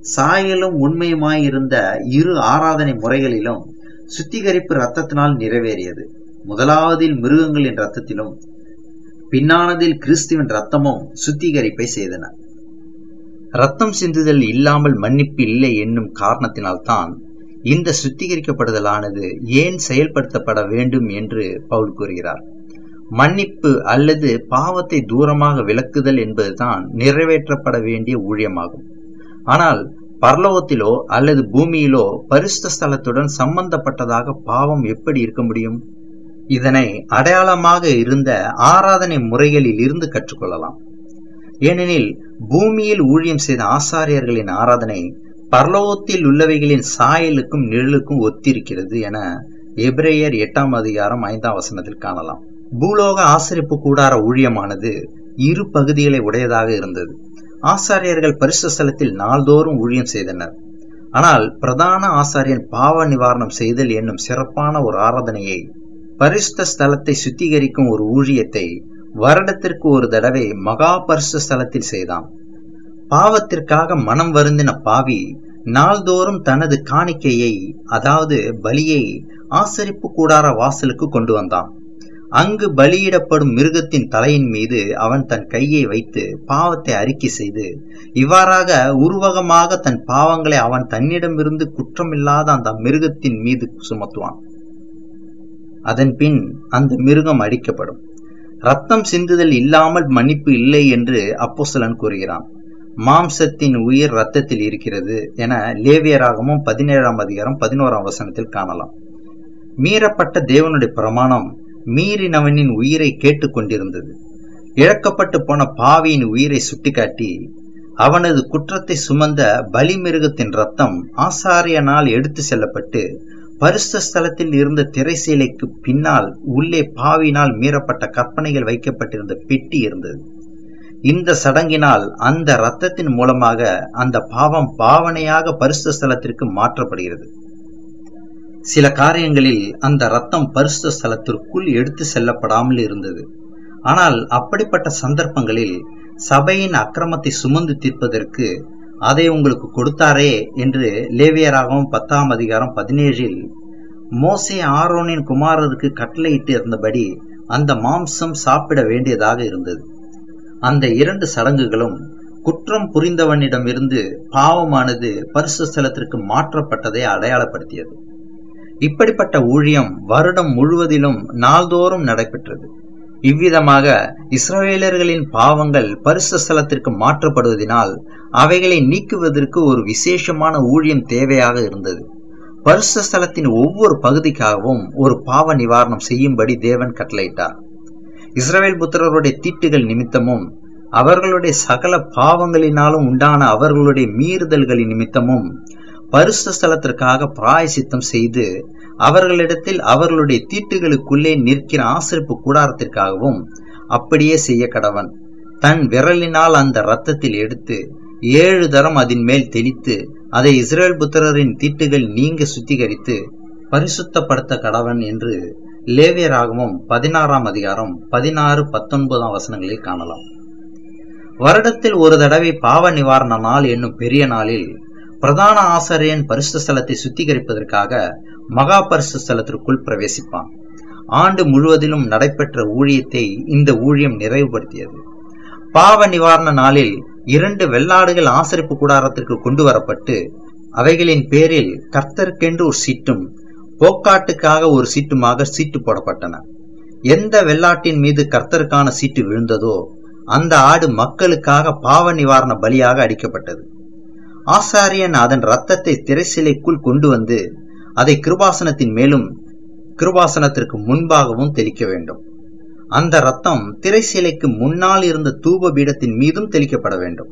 A: சாயலும் உண்மையுமாயிருந்த இரு ஆராதனை முறைகளிலும் சுத்திகரிப்பு இரத்தத்தினால் நிறைவேறியது முதலாவதில் மிருகங்களின் இரத்தத்திலும் பின்னானதில் கிறிஸ்துவின் இரத்தமும் சுத்திகரிப்பை செய்தன ரத்தம் சிந்துதல் இல்லாமல் மன்னிப்பு இல்லை என்னும் காரணத்தினால்தான் இந்த சுத்திகரிக்கப்படுதலானது ஏன் செயல்படுத்தப்பட வேண்டும் என்று பவுல் கூறுகிறார் மன்னிப்பு அல்லது பாவத்தை தூரமாக விலக்குதல் என்பதுதான் நிறைவேற்றப்பட வேண்டிய ஊழியமாகும் ஆனால் பரலோகத்திலோ அல்லது பூமியிலோ பரிசுத்த ஸ்தலத்துடன் சம்பந்தப்பட்டதாக பாவம் எப்படி இருக்க முடியும் இதனை அடையாளமாக இருந்த ஆராதனை முறைகளில் இருந்து கற்றுக்கொள்ளலாம் ஏனெனில் பூமியில் ஊழியம் செய்த ஆசாரியர்களின் ஆராதனை பரலோகத்தில் உள்ளவைகளின் சாயலுக்கும் நிழலுக்கும் ஒத்திருக்கிறது என எபிரேயர் எட்டாம் அதிகாரம் ஐந்தாம் வசனத்தில் காணலாம் பூலோக ஆசரிப்பு கூடார ஊழியமானது இரு பகுதிகளை உடையதாக இருந்தது ஆசாரியர்கள் பரிசு ஸ்தலத்தில் நாள்தோறும் ஊழியம் செய்தனர் ஆனால் பிரதான ஆசாரியன் பாவ நிவாரணம் செய்தல் என்னும் சிறப்பான ஒரு ஆராதனையை பரிசுத்த ஸ்தலத்தை சுத்திகரிக்கும் ஒரு ஊழியத்தை வருடத்திற்கு ஒரு தடவை மகா பரிசு ஸ்தலத்தில் செய்தான் பாவத்திற்காக மனம் வருந்தின பாவி நாள்தோறும் தனது காணிக்கையை அதாவது பலியை ஆசரிப்பு கூடார வாசலுக்கு கொண்டு வந்தான் அங்கு பலியிடப்படும் மிருகத்தின் தலையின் மீது அவன் தன் கையை வைத்து பாவத்தை அறிக்கை செய்து இவ்வாறாக உருவகமாக தன் பாவங்களை அவன் தன்னிடமிருந்து குற்றமில்லாத அந்த மிருகத்தின் மீது சுமத்துவான் அதன் பின் அந்த மிருகம் அடிக்கப்படும் ரத்தம் சிந்துதல் இல்லாமல் மன்னிப்பு இல்லை என்று அப்போசலன் கூறுகிறான் மாம்சத்தின் உயிர் ரத்தத்தில் இருக்கிறது என லேவியராகமும் பதினேழாம் அதிகாரம் பதினோராம் வசனத்தில் காணலாம் மீறப்பட்ட தேவனுடைய பிரமாணம் மீறினவனின் உயிரை கேட்டுக்கொண்டிருந்தது இழக்கப்பட்டு போன பாவியின் உயிரை சுட்டிக்காட்டி அவனது குற்றத்தை சுமந்த பலிமிருகத்தின் ரத்தம் ஆசாரியனால் எடுத்து செல்லப்பட்டு பரிசுத்த ஸ்தலத்தில் இருந்த திரைசீலைக்கு பின்னால் உள்ளே பாவினால் மீறப்பட்ட கற்பனைகள் வைக்கப்பட்டிருந்த பெட்டி இருந்தது இந்த சடங்கினால் அந்த இரத்தத்தின் மூலமாக அந்த பாவம் பாவனையாக பரிசுத்த ஸ்தலத்திற்கு மாற்றப்படுகிறது சில காரியங்களில் அந்த ரத்தம் பரிசுத்த ஸ்தலத்திற்குள் எடுத்து செல்லப்படாமல் இருந்தது ஆனால் அப்படிப்பட்ட சந்தர்ப்பங்களில் சபையின் அக்கிரமத்தை சுமந்து தீர்ப்பதற்கு அதை உங்களுக்கு கொடுத்தாரே என்று லேவியராகவும் பத்தாம் அதிகாரம் பதினேழில் மோசே ஆரோனின் குமாரருக்கு கட்டளையிட்டு இருந்தபடி அந்த மாம்சம் சாப்பிட வேண்டியதாக இருந்தது அந்த இரண்டு சடங்குகளும் குற்றம் புரிந்தவனிடமிருந்து பாவமானது பரிசு ஸ்தலத்திற்கு மாற்றப்பட்டதை அடையாளப்படுத்தியது இப்படிப்பட்ட ஊழியம் வருடம் முழுவதிலும் நாள்தோறும் நடைபெற்றது இவ்விதமாக இஸ்ரவேலர்களின் பாவங்கள் பரிசு ஸ்தலத்திற்கு மாற்றப்படுவதனால் அவைகளை நீக்குவதற்கு ஒரு விசேஷமான ஊழியம் தேவையாக இருந்தது பரிசு ஸ்தலத்தின் ஒவ்வொரு பகுதிக்காகவும் ஒரு பாவ நிவாரணம் செய்யும்படி தேவன் கட்டளையிட்டார் இஸ்ரவேல் புத்திரருடைய தீட்டுகள் நிமித்தமும் அவர்களுடைய சகல பாவங்களினாலும் உண்டான அவர்களுடைய மீறுதல்களின் நிமித்தமும் பரிசு ஸ்தலத்திற்காக பிராயசித்தம் செய்து அவர்களிடத்தில் அவர்களுடைய தீட்டுகளுக்குள்ளே நிற்கிற ஆசிரிப்பு கூடாரத்திற்காகவும் அப்படியே செய்ய கடவன் தன் விரலினால் அந்த இரத்தத்தில் எடுத்து ஏழு தரம் அதன் மேல் தெளித்து அதை இஸ்ரேல் புத்திரரின் தீட்டுகள் நீங்க சுத்திகரித்து பரிசுத்தப்படுத்த கடவன் என்று லேவியராகவும் பதினாறாம் அதிகாரம் பதினாறு பத்தொன்பதாம் வசனங்களில் காணலாம் வருடத்தில் ஒரு தடவை பாவ நிவாரண நாள் என்னும் பெரிய நாளில் பிரதான ஆசாரியன் பரிசு ஸ்தலத்தை சுத்திகரிப்பதற்காக மகா பரிசு ஸ்தலத்திற்குள் பிரவேசிப்பான் ஆண்டு முழுவதிலும் நடைபெற்ற ஊழியத்தை இந்த ஊழியம் நிறைவுபடுத்தியது பாவ நிவாரண நாளில் இரண்டு வெள்ளாடுகள் ஆசரிப்பு கூடாரத்திற்கு கொண்டு வரப்பட்டு அவைகளின் பேரில் கர்த்தருக்கென்று ஒரு சீட்டும் போக்காட்டுக்காக ஒரு சீட்டுமாக சீட்டு போடப்பட்டன எந்த வெள்ளாட்டின் மீது கர்த்தருக்கான சீட்டு விழுந்ததோ அந்த ஆடு மக்களுக்காக பாவ நிவாரண பலியாக அடிக்கப்பட்டது ஆசாரியன் அதன் இரத்தத்தை திரைசிலைக்குள் கொண்டு வந்து அதை கிருபாசனத்தின் மேலும் கிருபாசனத்திற்கு முன்பாகவும் தெளிக்க வேண்டும் அந்த ரத்தம் திரைசிலைக்கு முன்னால் இருந்த தூப பீடத்தின் மீதும் தெளிக்கப்பட வேண்டும்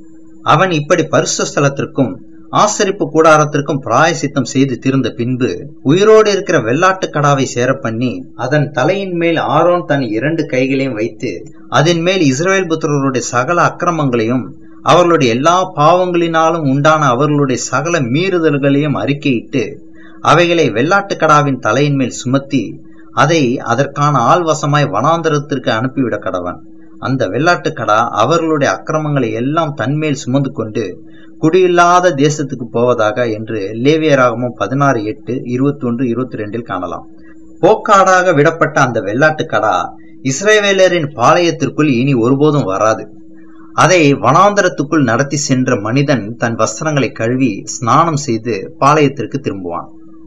A: அவன் இப்படி பரிசு ஸ்தலத்திற்கும் ஆசரிப்பு கூடாரத்திற்கும் பிராயசித்தம் செய்து திருந்த பின்பு உயிரோடு இருக்கிற வெள்ளாட்டு கடாவை சேர பண்ணி அதன் தலையின் மேல் ஆரோன் தன் இரண்டு கைகளையும் வைத்து அதன் மேல் இஸ்ரேல் புத்திரருடைய சகல அக்கிரமங்களையும் அவர்களுடைய எல்லா பாவங்களினாலும் உண்டான அவர்களுடைய சகல மீறுதல்களையும் அறிக்கையிட்டு அவைகளை வெள்ளாட்டுக்கடாவின் தலையின் மேல் சுமத்தி அதை அதற்கான ஆள்வசமாய் வனாந்தரத்திற்கு அனுப்பிவிட கடவன் அந்த வெள்ளாட்டுக்கடா அவர்களுடைய அக்கிரமங்களை எல்லாம் தன்மேல் சுமந்து கொண்டு குடியில்லாத தேசத்துக்கு போவதாக என்று லேவியராகமும் பதினாறு எட்டு இருபத்தி ஒன்று இருபத்தி ரெண்டில் காணலாம் போக்காடாக விடப்பட்ட அந்த வெள்ளாட்டுக்கடா இஸ்ரேவேலரின் பாளையத்திற்குள் இனி ஒருபோதும் வராது அதை வனாந்தரத்துக்குள் நடத்தி சென்ற மனிதன் தன் வஸ்திரங்களை கழுவி ஸ்நானம் செய்து பாளையத்திற்கு திரும்புவான்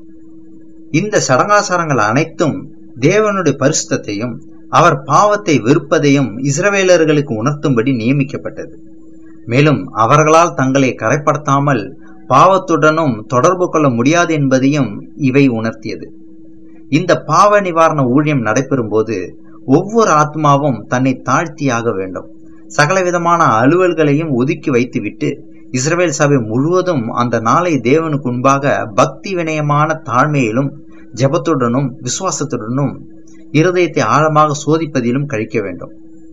A: இந்த சடங்காசாரங்கள் அனைத்தும் தேவனுடைய பரிசுத்தையும் அவர் பாவத்தை வெறுப்பதையும் இஸ்ரவேலர்களுக்கு உணர்த்தும்படி நியமிக்கப்பட்டது மேலும் அவர்களால் தங்களை கரைப்படுத்தாமல் பாவத்துடனும் தொடர்பு கொள்ள முடியாது என்பதையும் இவை உணர்த்தியது இந்த பாவ நிவாரண ஊழியம் நடைபெறும் போது ஒவ்வொரு ஆத்மாவும் தன்னை தாழ்த்தியாக வேண்டும் சகலவிதமான அலுவல்களையும் ஒதுக்கி வைத்துவிட்டு இஸ்ரவேல் சபை முழுவதும் அந்த நாளை தேவனுக்கு முன்பாக பக்தி வினயமான தாழ்மையிலும் ஜபத்துடனும் விசுவாசத்துடனும் இருதயத்தை ஆழமாக சோதிப்பதிலும் கழிக்க வேண்டும்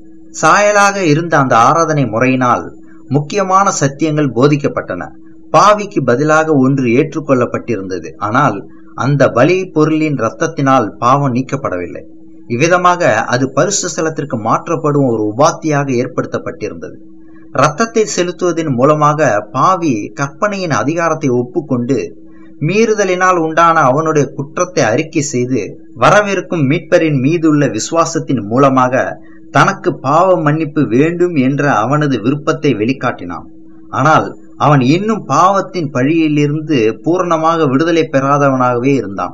A: சாயலாக இருந்த அந்த ஆராதனை முறையினால் முக்கியமான சத்தியங்கள் போதிக்கப்பட்டன பாவிக்கு பதிலாக ஒன்று ஏற்றுக்கொள்ளப்பட்டிருந்தது ஆனால் அந்த பலி பொருளின் இரத்தத்தினால் பாவம் நீக்கப்படவில்லை இவ்விதமாக அது பரிசு ஸ்தலத்திற்கு மாற்றப்படும் ஒரு உபாத்தியாக ஏற்படுத்தப்பட்டிருந்தது இரத்தத்தை செலுத்துவதன் மூலமாக பாவி கற்பனையின் அதிகாரத்தை ஒப்புக்கொண்டு மீறுதலினால் உண்டான அவனுடைய குற்றத்தை அறிக்கை செய்து வரவிருக்கும் மீட்பரின் மீதுள்ள விசுவாசத்தின் மூலமாக தனக்கு பாவ மன்னிப்பு வேண்டும் என்ற அவனது விருப்பத்தை வெளிக்காட்டினான் ஆனால் அவன் இன்னும் பாவத்தின் பழியிலிருந்து பூரணமாக விடுதலை பெறாதவனாகவே இருந்தான்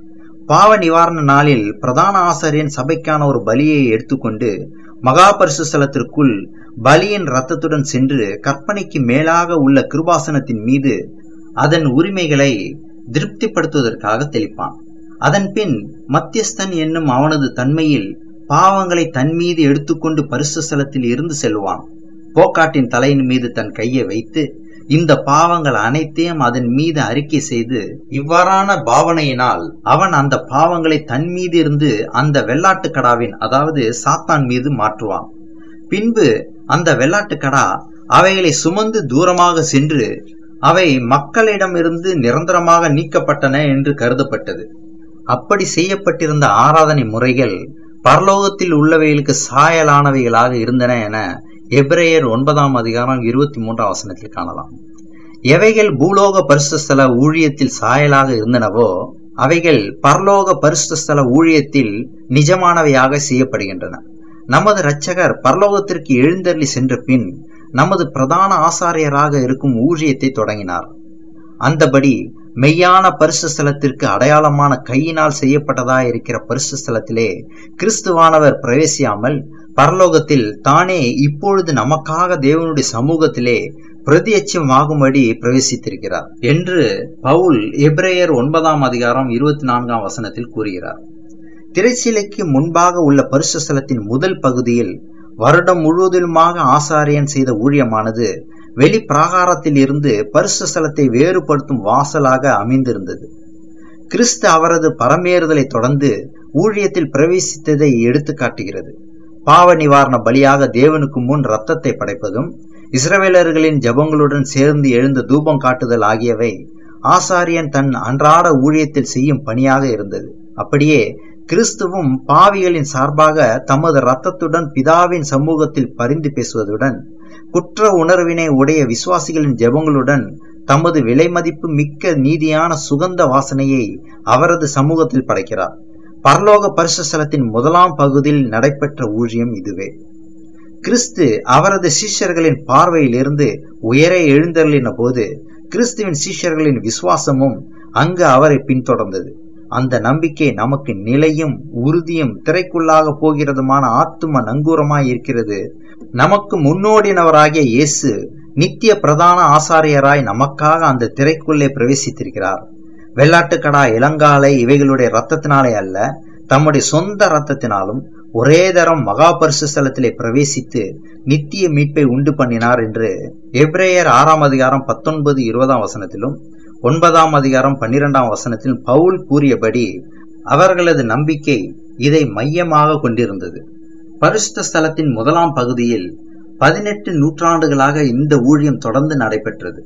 A: பாவ நிவாரண நாளில் பிரதான ஆசாரியன் சபைக்கான ஒரு பலியை எடுத்துக்கொண்டு மகா பரிசுஸ்தலத்திற்குள் பலியின் ரத்தத்துடன் சென்று கற்பனைக்கு மேலாக உள்ள கிருபாசனத்தின் மீது அதன் உரிமைகளை திருப்திப்படுத்துவதற்காக தெளிப்பான் அதன் பின் மத்தியஸ்தன் என்னும் அவனது தன்மையில் பாவங்களை தன் மீது எடுத்துக்கொண்டு பரிசு ஸ்தலத்தில் இருந்து செல்வான் போக்காட்டின் தலையின் மீது தன் கையை வைத்து இந்த பாவங்கள் அனைத்தையும் அதன் மீது அறிக்கை செய்து இவ்வாறான பாவனையினால் அவன் அந்த பாவங்களை தன் மீது இருந்து அந்த வெள்ளாட்டுக்கடாவின் அதாவது சாத்தான் மீது மாற்றுவான் பின்பு அந்த வெள்ளாட்டுக்கடா அவைகளை சுமந்து தூரமாக சென்று அவை மக்களிடமிருந்து நிரந்தரமாக நீக்கப்பட்டன என்று கருதப்பட்டது அப்படி செய்யப்பட்டிருந்த ஆராதனை முறைகள் பரலோகத்தில் உள்ளவைகளுக்கு சாயலானவைகளாக இருந்தன என எப்ரேயர் ஒன்பதாம் அதிகாரம் இருபத்தி மூன்றாம் வசனத்தில் காணலாம் எவைகள் பூலோக பரிசுஸ்தல ஊழியத்தில் சாயலாக இருந்தனவோ அவைகள் பரலோக பரிசுஸ்தல ஊழியத்தில் நிஜமானவையாக செய்யப்படுகின்றன நமது இரட்சகர் பரலோகத்திற்கு எழுந்தருளி சென்ற பின் நமது பிரதான ஆசாரியராக இருக்கும் ஊழியத்தை தொடங்கினார் அந்தபடி மெய்யான பரிசு ஸ்தலத்திற்கு அடையாளமான கையினால் செய்யப்பட்டதா இருக்கிற பரிசு ஸ்தலத்திலே கிறிஸ்துவானவர் பிரவேசியாமல் பரலோகத்தில் தானே இப்பொழுது நமக்காக தேவனுடைய சமூகத்திலே பிரதியட்சமாகும்படி பிரவேசித்திருக்கிறார் என்று பவுல் எப்ரேயர் ஒன்பதாம் அதிகாரம் இருபத்தி நான்காம் வசனத்தில் கூறுகிறார் திரைச்சிலைக்கு முன்பாக உள்ள பரிசு ஸ்தலத்தின் முதல் பகுதியில் வருடம் முழுவதிலுமாக ஆசாரியன் செய்த ஊழியமானது வெளி பிராகாரத்தில் இருந்து பரிசு ஸ்தலத்தை வேறுபடுத்தும் வாசலாக அமைந்திருந்தது கிறிஸ்து அவரது பரமேறுதலை தொடர்ந்து ஊழியத்தில் பிரவேசித்ததை எடுத்து காட்டுகிறது பாவ நிவாரண பலியாக தேவனுக்கு முன் ரத்தத்தை படைப்பதும் இஸ்ரவேலர்களின் ஜபங்களுடன் சேர்ந்து எழுந்த தூபம் காட்டுதல் ஆகியவை ஆசாரியன் தன் அன்றாட ஊழியத்தில் செய்யும் பணியாக இருந்தது அப்படியே கிறிஸ்துவும் பாவிகளின் சார்பாக தமது இரத்தத்துடன் பிதாவின் சமூகத்தில் பரிந்து பேசுவதுடன் குற்ற உணர்வினை உடைய விசுவாசிகளின் ஜெபங்களுடன் தமது விலைமதிப்பு மிக்க நீதியான சுகந்த வாசனையை அவரது சமூகத்தில் படைக்கிறார் பரலோக பரிசுஸ்தலத்தின் முதலாம் பகுதியில் நடைபெற்ற ஊழியம் இதுவே கிறிஸ்து அவரது சீஷர்களின் பார்வையிலிருந்து உயரே எழுந்தருளின போது கிறிஸ்துவின் சீஷர்களின் விசுவாசமும் அங்கு அவரை பின்தொடர்ந்தது அந்த நம்பிக்கை நமக்கு நிலையும் உறுதியும் திரைக்குள்ளாக போகிறதுமான ஆத்தும நங்கூரமாய் இருக்கிறது நமக்கு முன்னோடினவராகிய இயேசு நித்திய பிரதான ஆசாரியராய் நமக்காக அந்த திரைக்குள்ளே பிரவேசித்திருக்கிறார் வெள்ளாட்டுக்கடா இளங்காலை இவைகளுடைய ரத்தத்தினாலே அல்ல தம்முடைய சொந்த ரத்தத்தினாலும் ஒரே தரம் மகா பரிசுஸ்தலத்திலே பிரவேசித்து நித்திய மீட்பை உண்டு பண்ணினார் என்று எப்ரேயர் ஆறாம் அதிகாரம் பத்தொன்பது இருபதாம் வசனத்திலும் ஒன்பதாம் அதிகாரம் பன்னிரெண்டாம் வசனத்தில் பவுல் கூறியபடி அவர்களது நம்பிக்கை இதை மையமாக கொண்டிருந்தது பரிசுத்த ஸ்தலத்தின் முதலாம் பகுதியில் பதினெட்டு நூற்றாண்டுகளாக இந்த ஊழியம் தொடர்ந்து நடைபெற்றது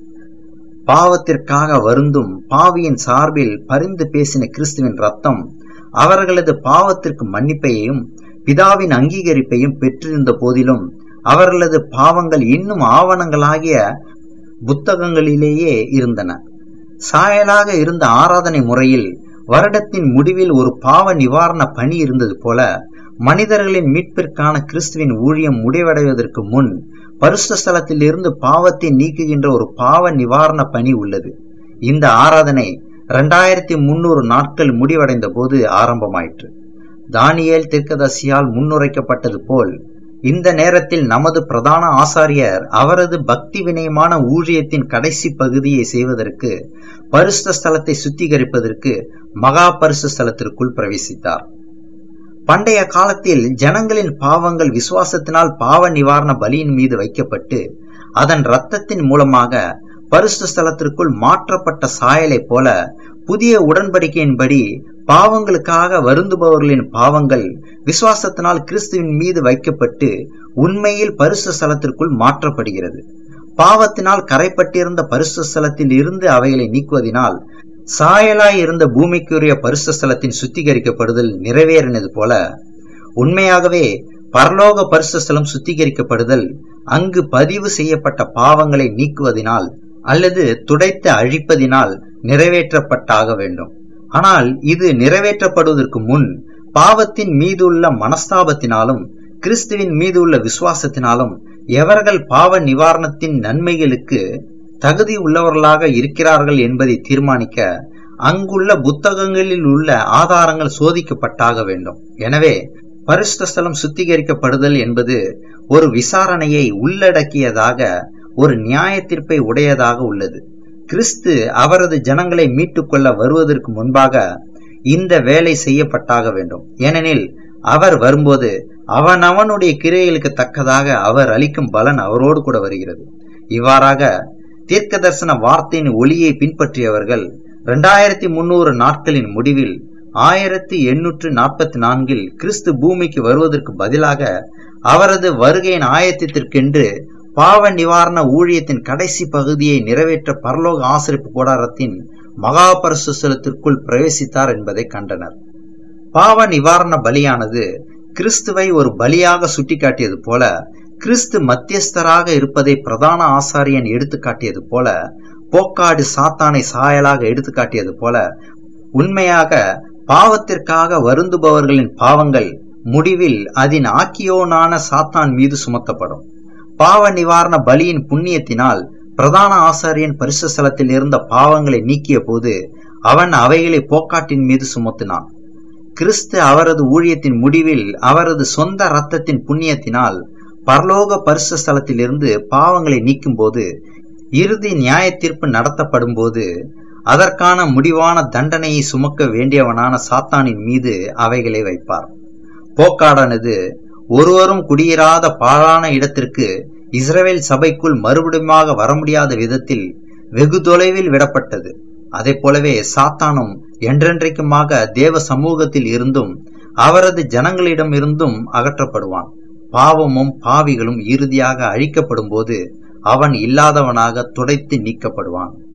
A: பாவத்திற்காக வருந்தும் பாவியின் சார்பில் பரிந்து பேசின கிறிஸ்துவின் ரத்தம் அவர்களது பாவத்திற்கு மன்னிப்பையும் பிதாவின் அங்கீகரிப்பையும் பெற்றிருந்த போதிலும் அவர்களது பாவங்கள் இன்னும் ஆவணங்களாகிய புத்தகங்களிலேயே இருந்தன சாயலாக இருந்த ஆராதனை முறையில் வருடத்தின் முடிவில் ஒரு பாவ நிவாரண பணி இருந்தது போல மனிதர்களின் மீட்பிற்கான கிறிஸ்துவின் ஊழியம் முடிவடைவதற்கு முன் பரிசுத்த ஸ்தலத்தில் இருந்து பாவத்தை நீக்குகின்ற ஒரு பாவ நிவாரண பணி உள்ளது இந்த ஆராதனை இரண்டாயிரத்தி முன்னூறு நாட்கள் முடிவடைந்த போது ஆரம்பமாயிற்று தானியேல் தீர்க்கதரிசியால் முன்னுரைக்கப்பட்டது போல் இந்த நேரத்தில் நமது பிரதான ஆசாரியர் அவரது பக்தி வினயமான ஊழியத்தின் கடைசி பகுதியை செய்வதற்கு பரிசுத்த ஸ்தலத்தை சுத்திகரிப்பதற்கு மகா பரிசு ஸ்தலத்திற்குள் பிரவேசித்தார் பண்டைய காலத்தில் ஜனங்களின் பாவங்கள் விசுவாசத்தினால் பாவ நிவாரண பலியின் மீது வைக்கப்பட்டு அதன் இரத்தத்தின் மூலமாக பரிசு ஸ்தலத்திற்குள் மாற்றப்பட்ட சாயலை போல புதிய உடன்படிக்கையின்படி பாவங்களுக்காக வருந்துபவர்களின் பாவங்கள் விசுவாசத்தினால் கிறிஸ்துவின் மீது வைக்கப்பட்டு உண்மையில் பரிசு ஸ்தலத்திற்குள் மாற்றப்படுகிறது பாவத்தினால் கரைப்பட்டிருந்த பரிசு ஸ்தலத்தில் இருந்து அவைகளை நீக்குவதினால் சாயலாய் இருந்த பூமிக்குரிய பரிசு ஸ்தலத்தின் சுத்திகரிக்கப்படுதல் நிறைவேறினது போல உண்மையாகவே பரலோக பரிசு ஸ்தலம் சுத்திகரிக்கப்படுதல் அங்கு பதிவு செய்யப்பட்ட பாவங்களை நீக்குவதினால் அல்லது துடைத்து அழிப்பதினால் நிறைவேற்றப்பட்டாக வேண்டும் ஆனால் இது நிறைவேற்றப்படுவதற்கு முன் பாவத்தின் மீதுள்ள மனஸ்தாபத்தினாலும் கிறிஸ்துவின் மீது உள்ள விசுவாசத்தினாலும் எவர்கள் பாவ நிவாரணத்தின் நன்மைகளுக்கு தகுதி உள்ளவர்களாக இருக்கிறார்கள் என்பதை தீர்மானிக்க அங்குள்ள புத்தகங்களில் உள்ள ஆதாரங்கள் சோதிக்கப்பட்டாக வேண்டும் எனவே பரிசுத்த ஸ்தலம் சுத்திகரிக்கப்படுதல் என்பது ஒரு விசாரணையை உள்ளடக்கியதாக ஒரு நியாய தீர்ப்பை உடையதாக உள்ளது கிறிஸ்து அவரது ஜனங்களை மீட்டுக்கொள்ள வருவதற்கு முன்பாக இந்த வேலை செய்யப்பட்டாக வேண்டும் ஏனெனில் அவர் வரும்போது அவனவனுடைய கிரைகளுக்கு தக்கதாக அவர் அளிக்கும் பலன் அவரோடு கூட வருகிறது இவ்வாறாக தீர்க்க தரிசன வார்த்தையின் ஒளியை பின்பற்றியவர்கள் இரண்டாயிரத்தி முன்னூறு நாட்களின் முடிவில் ஆயிரத்தி எண்ணூற்று நாற்பத்தி நான்கில் கிறிஸ்து பூமிக்கு வருவதற்கு பதிலாக அவரது வருகையின் ஆயத்தத்திற்கென்று பாவ நிவாரண ஊழியத்தின் கடைசி பகுதியை நிறைவேற்ற பரலோக ஆசிரிப்பு கூடாரத்தின் மகா பரிசுத்தலத்திற்குள் பிரவேசித்தார் என்பதை கண்டனர் பாவ நிவாரண பலியானது கிறிஸ்துவை ஒரு பலியாக சுட்டிக்காட்டியது போல கிறிஸ்து மத்தியஸ்தராக இருப்பதை பிரதான ஆசாரியன் எடுத்துக்காட்டியது போல போக்காடு சாத்தானை சாயலாக எடுத்துக்காட்டியது போல உண்மையாக பாவத்திற்காக வருந்துபவர்களின் பாவங்கள் முடிவில் அதன் ஆக்கியோனான சாத்தான் மீது சுமத்தப்படும் பாவ நிவாரண பலியின் புண்ணியத்தினால் பிரதான ஆசாரியன் பரிசுத்தலத்தில் இருந்த பாவங்களை நீக்கிய போது அவன் அவைகளை போக்காட்டின் மீது சுமத்தினான் கிறிஸ்து அவரது ஊழியத்தின் முடிவில் அவரது சொந்த இரத்தத்தின் புண்ணியத்தினால் பரலோக பரிசு ஸ்தலத்திலிருந்து பாவங்களை நீக்கும் போது இறுதி நியாய தீர்ப்பு நடத்தப்படும் போது அதற்கான முடிவான தண்டனையை சுமக்க வேண்டியவனான சாத்தானின் மீது அவைகளை வைப்பார் போக்காடானது ஒருவரும் குடியிராத பாழான இடத்திற்கு இஸ்ரவேல் சபைக்குள் மறுபடியுமாக வர முடியாத விதத்தில் வெகு தொலைவில் விடப்பட்டது அதை போலவே சாத்தானும் என்றென்றைக்குமாக தேவ சமூகத்தில் இருந்தும் அவரது ஜனங்களிடம் இருந்தும் அகற்றப்படுவான் பாவமும் பாவிகளும் இறுதியாக அழிக்கப்படும் போது அவன் இல்லாதவனாக துடைத்து நீக்கப்படுவான்